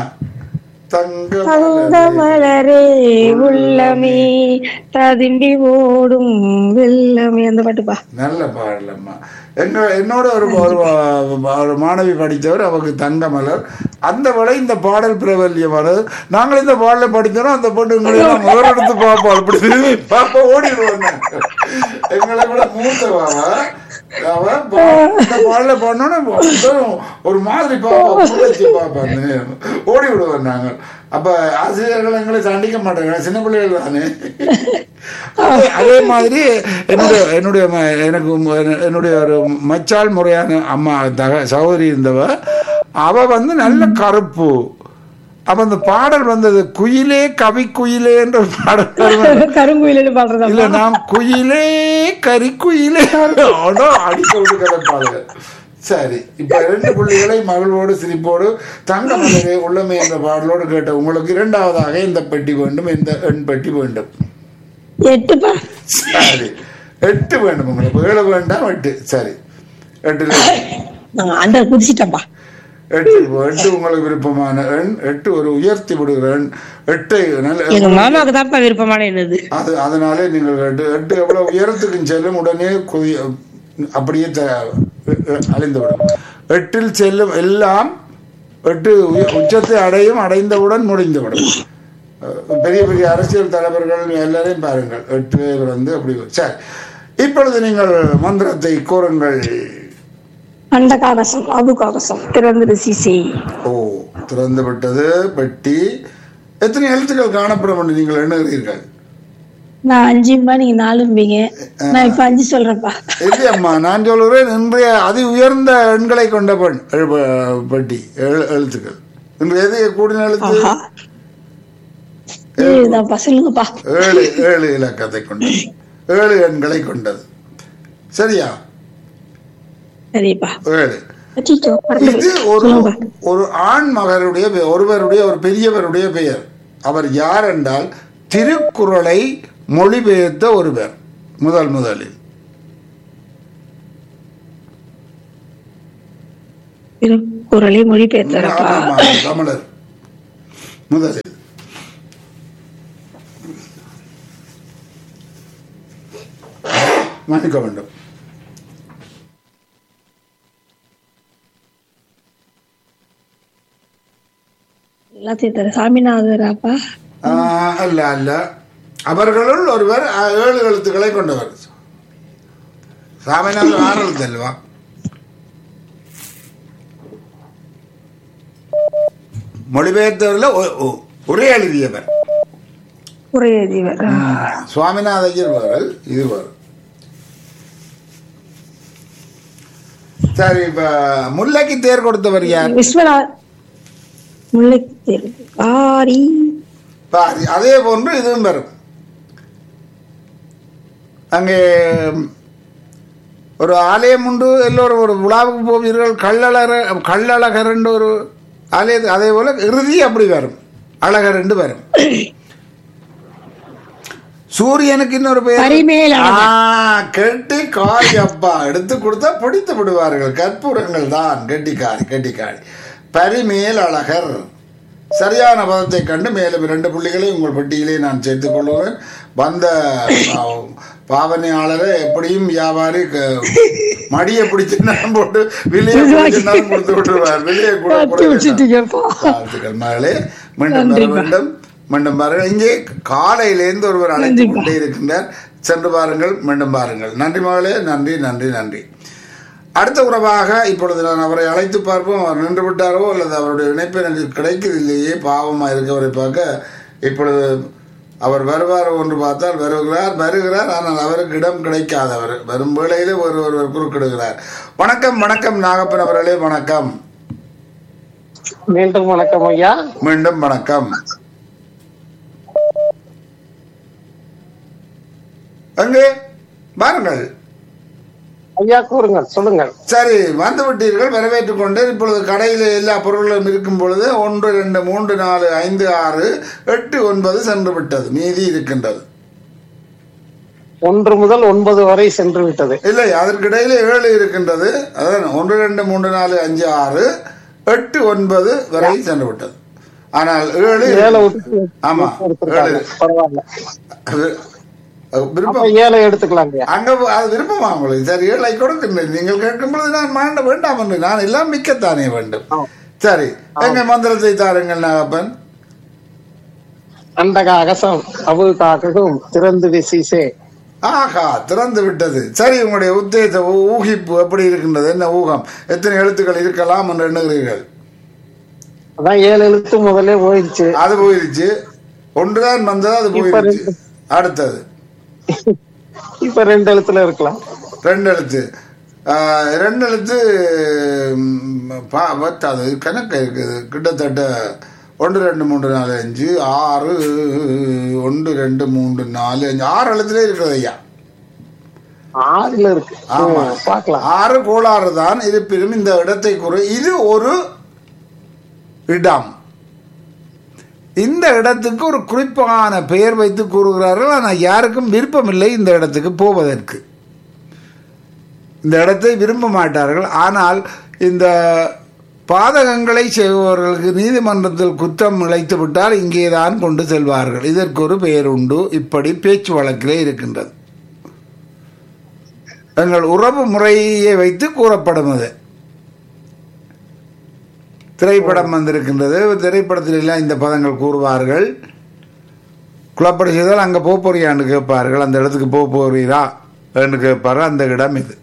தங்க தங்க மலரே உள்ளமே ததும்பி ஓடும் வெள்ளமே அந்த பாட்டுப்பா நல்ல பாடலம்மா எங்க என்னோட ஒரு ஒரு ஒரு மாணவி படித்தவர் அவருக்கு தங்கமலர் அந்த வேளை இந்த பாடல் பிரபல்யமானது நாங்கள் இந்த பாடலை படித்தோம் அந்த பொண்ணு எங்களை எல்லாம் முதலெடுத்து பார்ப்போம் அப்படி திரும்பி பாப்பா ஓடிடுவோம் நாங்கள். எங்களை விட மூத்தவாவா அவ பா- இந்த பாடலை பாடணும்னா முதல் ஒரு மாதிரி பாப்பா புரட்சி பாப்பா அந்த நேரம். ஓடி விடுவோம் நாங்கள் அப்ப ஆசிரியர்கள் எங்களை தண்டிக்க மாட்டாங்க சின்ன பிள்ளைகள் தானே அதே- அதே மாதிரி என்னுடைய என்னுடைய ம- எனக்கு ம- என்னுடைய ஒரு மச்சாள் முறையான அம்மா தக சகோதரி இருந்தவ அவ வந்து நல்ல கருப்பு அப்ப அந்த பாடல் வந்தது குயிலே கவி குயிலே என்ற ஒரு பாடல் வருவது. கருங்குயிலு பாடுறதா இல்ல நாம் குயிலே கரி குயிலே அடோ, அடிக்க விடுகிற பாடல் சரி இப்ப ரெண்டு புள்ளிகளை மகளோடு சிரிப்போடு தங்க மலரே உள்ளமே என்ற பாடலோடு கேட்ட உங்களுக்கு இரண்டாவதாக இந்த பெட்டி வேண்டும் இந்த எண் பெட்டி வேண்டும் எட்டுப்பா சரி எட்டு வேண்டும் உங்களுக்கு ஏழு வேண்டாம் எட்டு சரி எட்டுல நான் அந்த குதிச்சிட்டேன்ப்பா எட்டு எட்டு உங்களுக்கு விருப்பமான எண் எட்டு ஒரு உயர்த்தி விடுகிற எண் எட்டை எங்க நல்ல மாமாவுக்கு தான்ப்பா விருப்பமான என்னது அது அதனாலே நீங்கள் எட்டு எட்டு எவ்வளவு உயரத்துக்கு செல்லும் உடனே குதி அப்படியே த- அழிந்து விடும் எட்டில் செல்லும் எல்லாம் எட்டு உய- உச்சத்தை அடையும் அடைந்தவுடன் முடிந்துவிடும் அஹ் பெரிய பெரிய அரசியல் தலைவர்கள் எல்லாரையும் பாருங்கள் எட்டு பேர் வந்து அப்படி சரி இப்பொழுது நீங்கள் மந்திரத்தை கூறுங்கள் அண்ட காகசம் அபு காகசம் திறந்திரு சிசை ஓ திறந்து விட்டது பெட்டி எத்தனை எழுத்துக்கள் காணப்படும் என்று நீங்கள் எண்ணுகிறீர்கள் நான் அஞ்சும்பா நீங்க நாலும்பீங்க நான் இப்ப அஞ்சு சொல்றேன்ப்பா இல்லையம்மா நான் சொல்கிறேன் இன்றைய அதி உயர்ந்த எண்களை கொண்ட பெண் எழு- பெட்டி எழு- எழுத்துக்கள் இன்று எது கூடின எழுத்து ஆஹா இதுதான்ப்பா சொல்லுங்கப்பா ஏழு ஏழு இலக்கத்தை கொண்டது ஏழு எண்களை கொண்டது சரியா சரிப்பா ஏழு அச்சீச்சோ, மறந்து இது போயிடுச்சு. ஒரு சொல்லுங்கப்பா ஒரு ஆண் மகருடைய பெ- ஒருவருடைய ஒரு பெரியவருடைய பெயர் அவர் யார் என்றால் திருக்குறளை மொழிபெயர்த்த ஒருவர் முதல் முதலில் திருக்குறளை மொழிபெயர்த்தாரப்பா ஆமா, தமிழர் முதலில் மன்னிக்க வேண்டும் எல்லாத்தையும் தர சாமிநாதராப்பா ஆஹ், அல்ல அல்ல அவர்களுள் ஒருவர் அஹ், ஏழு எழுத்துக்களை கொண்டவர் சாமிநாதன் ஆறு எழுத்து அல்லவா மொழிபெயர்த்தவரில் ஒ- ஒ- ஒரே எழுதியவர் ஒரே ஜீவன் சுவாமிநாத ஐயர் வரும் இது வரும் சரி இப்ப முல்லைக்கு தேர் கொடுத்தவர் யார் விஸ்வநாத் முல்லைக்கு ஆரி பாரி. அதே போன்று இதுவும் வரும் அங்கே ஒரு ஆலயம் உண்டு எல்லோரும் ஒரு விழாவுக்கு போவீர்கள் கள்ளழகர் கள்ளழகர் என்று ஒரு ஆலயத்து அதே போல இறுதி அப்படி வரும் அழகர் என்று வரும் சூரியனுக்கு இன்னொரு பெயர் பரிமேல் அழகர். ஆ, கெட்டி காய் அப்பா எடுத்து கொடுத்தா பிடித்து விடுவார்கள் கற்பூரங்கள் தான் கெட்டிக்காரி கெட்டிக்காரி பரிமேல் அழகர் சரியான பதத்தை கண்டு மேலும் இரண்டு புள்ளிகளை உங்கள் பட்டியலே நான் சேர்த்துக் கொள்வேன் வந்த பா- பாவனையாளரை எப்படியும் வியாபாரி க- மடியை பிடிச்சு நான் போட்டு விலையை பிடிச்சிருந்தாலும் கொடுத்து விட்டுருவார் விலையை கூட பார்த்து கூட வச்சுட்டீங்கப்பா. வாழ்த்துக்கள் மகளே மீண்டும் வர வேண்டும் மீண்டும் பாருங்கள் இங்கே காலையிலேருந்து ஒருவர் அழைத்து நன்றிப்பா. கொண்டே இருக்கின்றார் சென்று பாருங்கள் மீண்டும் பாருங்கள் நன்றி மகளே நன்றி நன்றி நன்றி அடுத்த உறவாக இப்பொழுது நான் அவரை அழைத்து பார்ப்போம் அவர் நின்று விட்டாரோ அல்லது அவருடைய இணைப்பு எனக்கு கிடைக்கவில்லையே பாவமாக இருக்கவரை பார்க்க இப்பொழுது அவர் வருவார் ஒன்று பார்த்தால் வருகிறார் வருகிறார் ஆனால் அவருக்கு இடம் கிடைக்காதவர் வரும் வேளையிலே ஒரு ஒருவர் குறுக்கிடுகிறார் வணக்கம் வணக்கம் நாகப்பன் அவர்களே வணக்கம் மீண்டும் வணக்கம் ஐயா மீண்டும் வணக்கம் அங்கே வாருங்கள் ஐயா கூறுங்கள் சொல்லுங்கள் சரி வந்து விட்டீர்கள் வரவேற்றுக் கொண்டு இப்பொழுது கடையில் எல்லா பொருட்களும் இருக்கும் பொழுது ஒன்று ரெண்டு மூன்று நாலு ஐந்து ஆறு எட்டு ஒன்பது சென்று விட்டது மீதி இருக்கின்றது ஒன்று முதல் ஒன்பது வரை சென்று விட்டது இல்லை அதற்கிடையில ஏழு இருக்கின்றது அதான் ஒன்று ரெண்டு மூன்று நாலு அஞ்சு ஆறு எட்டு ஒன்பது வரை சென்று விட்டது ஆனால் ஏழு ஏழை விட்டு ஆமா எடுத்துருக்காங்க ஏழு பரவாயில்ல வி- விருப்பம் அப்ப ஏழை எடுத்துக்கலாம் ஐயா அங்க போ- அது விருப்பமா உங்களுக்கு சரி ஏழை கொடுக்கின்றேன் நீங்கள் கேட்கும் பொழுது நான் மாண்ட வேண்டாம் என்று நான் எல்லாம் மிக்கத்தானே வேண்டும் சரி எங்க மந்திரத்தை தாருங்கள் நாகப்பன் அண்டக அகசம் அவு காக்ககும் திறந்து விசீசே ஆஹா திறந்து விட்டது சரி உங்களுடைய உத்தேச ஊ- ஊகிப்பு எப்படி இருக்கின்றது என்ன ஊகம் எத்தனை எழுத்துக்கள் இருக்கலாம் என்று எண்ணுகிறீர்கள் அதான் ஏழு எழுத்து முதல்ல போயிடுச்சு அது போயிருச்சு ஒன்றுதான் வந்தது அது இப்ப போயிருச்சு அடுத்தது இப்ப ரெண்டு எழுத்துல இருக்கலாம் ரெண்டு எழுத்து ஆஹ், ரெண்டு எழுத்து ம், பா- பத்தாது கணக்கு இருக்குது கிட்டத்தட்ட ஒன்று ரெண்டு மூன்று நாலு அஞ்சு ஆறு ஒன்று ரெண்டு மூன்று நாலு அஞ்சு ஆறு எழுத்துலேயே இருக்கிறது ஐயா ஆறுல இருக்கு ஆமா. ம், பார்க்கலாம் ஆறு கோளாறு தான் இருப்பினும் இந்த இடத்தை கூறு இது ஒரு இடம் இந்த இடத்துக்கு ஒரு குறிப்பான பெயர் வைத்து கூறுகிறார்கள் ஆனால் யாருக்கும் விருப்பமில்லை இந்த இடத்துக்கு போவதற்கு இந்த இடத்தை விரும்ப மாட்டார்கள் ஆனால் இந்த பாதகங்களை செய்பவர்களுக்கு நீதிமன்றத்தில் குற்றம் இழைத்து விட்டால் இங்கே தான் கொண்டு செல்வார்கள் இதற்கு ஒரு பெயர் உண்டு இப்படி பேச்சு வழக்கிலே இருக்கின்றது எங்கள் உறவு முறையை வைத்து கூறப்படும் அது திரைப்படம் வந்திருக்கின்றது திரைப்படத்தில் எல்லாம் இந்த பதங்கள் கூறுவார்கள் குழப்படி செய்தால் அங்கே போக போறியான்னு கேட்பார்கள் அந்த இடத்துக்கு போக போறீரா என்று கேட்பாரு அந்த இடம் இது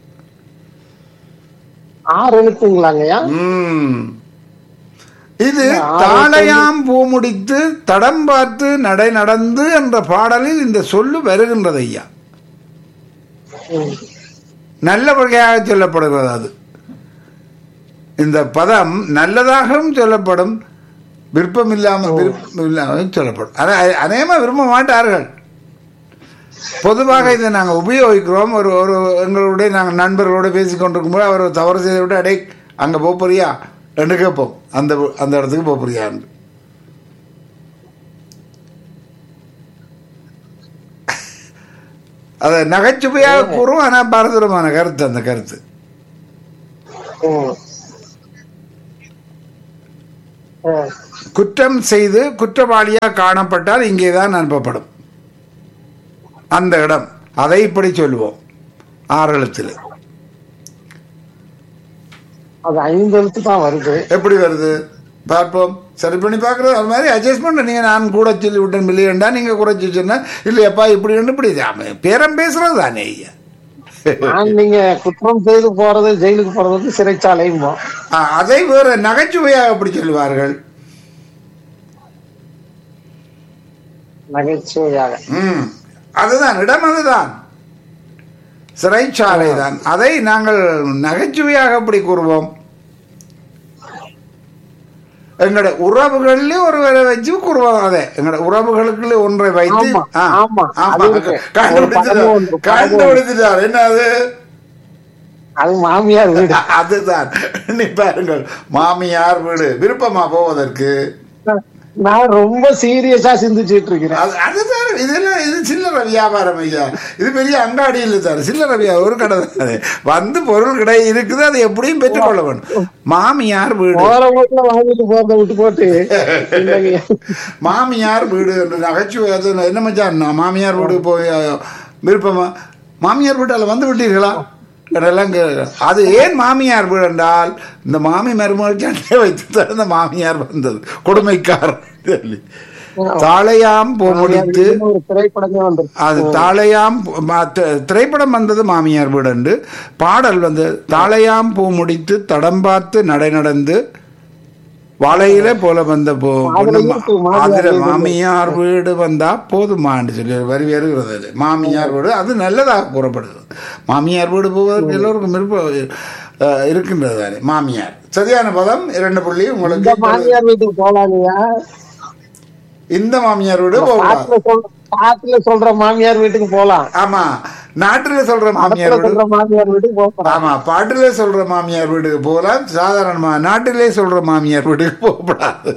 ஆறு எழுத்துங்களாங்கய்யா ம். இது தாளையாம் பூ முடித்து தடம் பார்த்து நடை நடந்து என்ற பாடலில் இந்த சொல்லு வருகின்றது ஐயா ம். நல்ல வகையாக சொல்லப்படுகிறது அது இந்த பதம் நல்லதாகவும் சொல்லப்படும் விருப்பம் இல்லாமல் விருப்பம் இல்லாமல் சொல்லப்படும் ஆனால் அநேகமாக விரும்ப மாட்டார்கள் பொதுவாக இதை நாங்கள் உபயோகிக்கிறோம் ஒரு ஒரு எங்களுடைய நாங்கள் நண்பர்களோடு பேசி கொண்டிருக்கும்போது அவர் ஒரு தவறு செய்து விட்டு அடே அங்கே போக போறியா என்று கேட்போம் அந்த அந்த இடத்துக்கு போக போறியான்னு அதை நகைச்சுவையாக கூறும் ஆனால் பாரதூரமான கருத்து அந்த கருத்து ம். ம். குற்றம் செய்து குற்றவாளியாக காணப்பட்டால் இங்கே தான் அனுப்பப்படும் அந்த இடம் அதை இப்படி சொல்லுவோம் ஆறு எழுத்தில் அது ஐந்து எழுத்து தான் வருது எப்படி வருது பார்ப்போம் சரி பண்ணி பார்க்குறது அது மாதிரி அட்ஜஸ்ட்மெண்ட் நீங்கள் நான் கூட சொல்லி விட்டேன் மில்லியன்டா நீங்கள் குறைச்சி சொன்னா இல்லையப்பா இப்படி இப்படி ஆமா, பேரம் பேசுறது தானே ஐயா நான் நீங்க குற்றம் செய்து போறது ஜெயிலுக்கு போறது வந்து சிறைச்சாலையும் ஆ, அதை வேற நகைச்சுவையாக அப்படி சொல்லுவார்கள் நகைச்சுவையாக ம் அதுதான் இடம் அதுதான் சிறைச்சாலை தான் அதை நாங்கள் நகைச்சுவையாக அப்படி கூறுவோம் எங்களோட உறவுகள்ல ஒருவரை வச்சு கூறுவோம் அதை எங்களோட உறவுகளுக்குள்ள ஒன்றை வைத்து ஆமா, ஆ, ஆமா, ஆமா அது இருக்கு. ஒரு கண்டுபிடிச்சிட்டார் படமும் உண்டு, படமும் கண்டுபிடிச்சிட்டார் என்ன அது அது மாமியார் வீடு அதுதான் நீ பாருங்கள் மாமியார் வீடு விருப்பமா போவதற்கு நான் ரொம்ப சீரியஸா சிந்திச்சிட்டு இருக்கிறேன் அது அதுதான் இதெல்லாம் இது சில்லறை வியாபாரம் ஐயா இது பெரிய அங்காடி இல்லை சார் சில்லறை வியாபாரம் ஒரு கடை தானே வந்து பொருள் கடை இருக்குது அதை எப்படியும் பெற்றுக்கொள்ள வேண்டும் மாமியார் வீடு போற வீட்டுல வாங்கிட்டு போறத விட்டு போட்டு இல்லைங்க. மாமியார் வீடு என்று நகைச்சுவை அது என்ன மச்சான் நான் மாமியார் வீடு போய் அஹ், விருப்பமா மாமியார் வீட்டால் வந்து விட்டீர்களா என்றெல்லாம் கே- அது ஏன் மாமியார் வீடு என்றால் இந்த மாமி மருமகள் சண்டை வைத்து தான் இந்த மாமியார் வந்தது கொடுமைக்காரன் சொல்லி தாளையாம் பூ முடித்து மாமியார் வீடுன்னு ஒரு திரைப்படமே வந்து அது தாளையாம் பூ- ம- தி- திரைப்படம் வந்தது மாமியார் வீடு பாடல் வந்து தாளையாம் பூ முடித்து தடம் பார்த்து நடை நடந்து வாழையில போல வந்த போ பொண்ணு மா- இருக்கு, மாமியார் அதுல வீடு. மாமியார் வீடு வந்தா போதுமான்னு சொல்லி ஒரு வரி வருகிறது அது. மாமியார் வீடு அது நல்லதாக கூறப்படுது மாமியார் வீடு போவதற்கு எல்லோருக்கும் விருப்பம் அஹ், இருக்கின்றது தானே மாமியார் சரியான பதம் இரண்டு புள்ளி இந்த உங்களுக்கு மாமியார் வீட்டுக்கு போலாங்கய்யா இந்த மாமியார் வீடு போகலாம் பாட்டுல சொல் பாட்டுல சொல்ற மாமியார் வீட்டுக்கு போலாம் ஆமா நாட்டுல சொல்ற மாமியார் படத்துல வீடு சொல்ற மாமியார் வீட்டுக்கு போகலாம் ஆமா பாட்டிலே சொல்ற மாமியார் வீட்டுக்கு போகலாம் சாதாரணமா நாட்டிலே சொல்ற மாமியார் வீட்டுக்கு போகக்கூடாது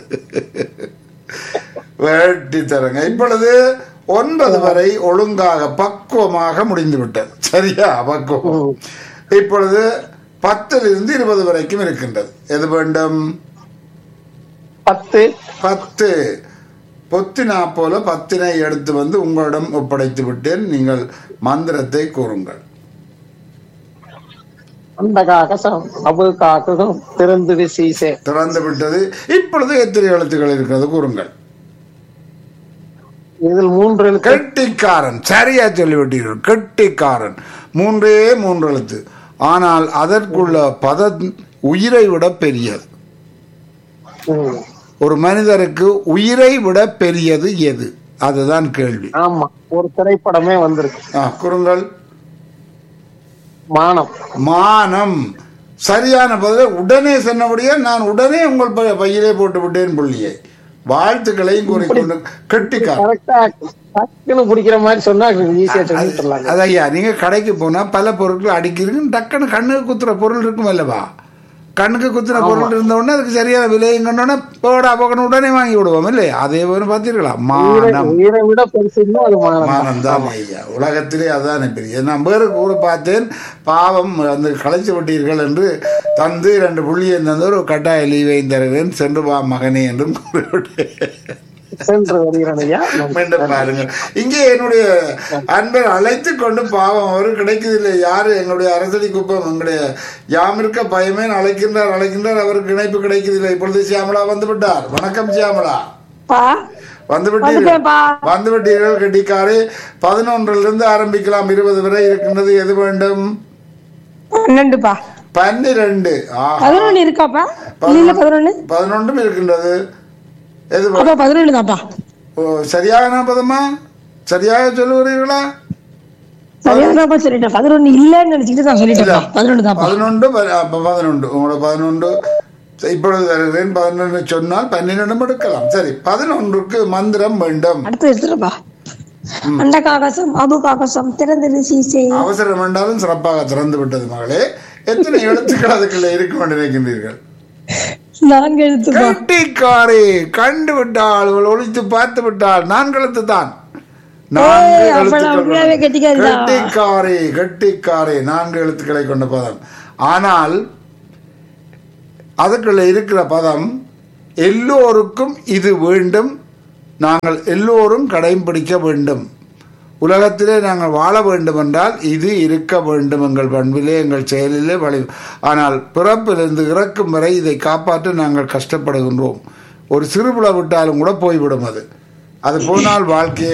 வேட்டி தரங்க இப்பொழுது ஒன்பது வரை ஒழுங்காக பக்குவமாக முடிந்து விட்டது சரியா பக்குவம் இப்பொழுது பத்திலிருந்து இருபது வரைக்கும் இருக்கின்றது எது வேண்டும் பத்து பத்து பொத்தினா போல பத்தினை எடுத்து வந்து உங்களிடம் ஒப்படைத்து விட்டேன் நீங்கள் மந்திரத்தை கூறுங்கள் அந்த காக்கசம் அபு காக்கும் திறந்து சீசே திறந்து விட்டது இப்பொழுது எத்தனை எழுத்துக்கள் இருக்கிறது கூறுங்கள் இதில் மூன்று எழுத்து கெட்டிக்காரன் சரியா சொல்லிவிட்டீர்கள் கெட்டிக்காரன் மூன்றே மூன்று எழுத்து ஆனால் அதற்குள்ள பத உயிரை விட பெரியது ம். ஒரு மனிதருக்கு உயிரை விட பெரியது எது அதுதான் கேள்வி ஆமா ஒரு திரைப்படமே வந்திருக்கு ஆ, கூறுங்கள் மானம் மானம் சரியான பதில உடனே சொன்னபடியே நான் உடனே உங்கள் பை- பையிலே போட்டு விட்டேன் புள்ளியை வாழ்த்துக்களையும் கூறிக்கொண்டு கெட்டிக்காரன் கரெக்டா டக்குன்னு பிடிக்கிற மாதிரி சொன்னா ஈஸியா சொல்லிட்டுலாங்க அது ஐயா நீங்க கடைக்கு போனா பல பொருட்கள் அடிக்கிறீங்க டக்குன்னு கண்ணுக்கு குத்துற பொருள் இருக்கும் அல்லவா கண்ணுக்கு குத்துற பொருள் இருந்த உடனே அதுக்கு சரியான விலையும் கண்டோடனே போடா போக்கணும் உடனே வாங்கி விடுவோம் இல்லையா அதே போல பார்த்தீர்களா மானம் உயிரை விட பெருசுன்னா அது மானம் தான். மானம் தான் ஐயா உலகத்திலே அதுதான் பெரிய நான் வேறு கூட பார்த்தேன் பாவம் அந்த களைச்சு விட்டீர்கள் என்று தந்து இரண்டு புள்ளியை தந்து ஒரு கட்டாய லீவை தருவேன் சென்று வா மகனே என்றும் கூறிவிட்டேன் சென்று வருகிறேன் ஐயா மீண்டும் பாருங்கள் இங்கே என்னுடைய அன்பர் அழைத்து கொண்டு பாவம் அவரு கிடைக்குதில்லை யாரு எங்களுடைய அரசடி குப்பம் எங்களுடைய யாமிருக்க பயமே அழைக்கின்றார் அழைக்கின்றார் அவருக்கு இணைப்பு கிடைக்குதில்லை இப்பொழுது சியாமலா வந்து விட்டார் வணக்கம் சியாமலா பா வந்து விட்டீர்கள் வந்துட்டேன்ப்பா. வந்து விட்டீர்கள் கட்டிக்காரு பதினொன்றிலிருந்து இருந்து ஆரம்பிக்கலாம் இருபது வரை இருக்கின்றது எது வேண்டும் பன்னெண்டுப்பா பன்னிரண்டு ஆஹா பதினொன்னு இருக்காப்பா இல்ல இல்ல பதினொன்னு பதினொன்றும் இருக்கின்றது எது வ- அப்பா பதினொன்னு தான்ப்பா ஓ, சரியான பதமா சரியாக சொல்லுகிறீர்களா சரியாதான்ப்பா சொல்லிட்டேன் பதினொன்னு இல்லன்னு நினைச்சுக்கிட்டு நான் சொல்லிட்டேன்ப்பா பதினொன்னு தான்ப்பா பதினொன்று ப- அப்ப பதினொன்று உங்களோட பதினொன்று சரி, இப்பொழுது வருகிறேன் பதினொன்று சொன்னால் பன்னிரெண்டும் எடுக்கலாம் சரி பதினொன்றுக்கு மந்திரம் வேண்டும் அடுத்து எடுத்துருப்பா அண்ட காகசம் அபு காகசம் திறந்தது சீசே அவசரம் என்றாலும் சிறப்பாக திறந்து விட்டது மகளே எத்தனை எழுத்துக்கள் அதுக்குள்ள இருக்கும் என்று நினைக்கின்றீர்கள் நான்கு எழுத்துப்பா கட்டிக்காரே கண்டு விட்டாள் இவள் ஒழித்து பார்த்து விட்டாள் நான்கு எழுத்து தான் நான்கு ஏய், அப்ப எழுத்துக்கள் நான் உண்மையாவே கெட்டிக்காரிதான். கட்டிக்காரே கட்டிக்காரே நான்கு எழுத்துக்களை கொண்ட பதம் ஆனால் அதுக்குள்ள இருக்கிற பதம் எல்லோருக்கும் இது வேண்டும் நாங்கள் எல்லோரும் கடைபிடிக்க வேண்டும் உலகத்திலே நாங்கள் வாழ வேண்டும் என்றால் இது இருக்க வேண்டும் எங்கள் பண்பிலே எங்கள் செயலிலே வழி ஆனால் பிறப்பிலிருந்து இறக்கும் வரை இதை காப்பாற்ற நாங்கள் கஷ்டப்படுகின்றோம் ஒரு சிறுபுல விட்டாலும் கூட போய்விடும் அது அது போனால் வாழ்க்கையை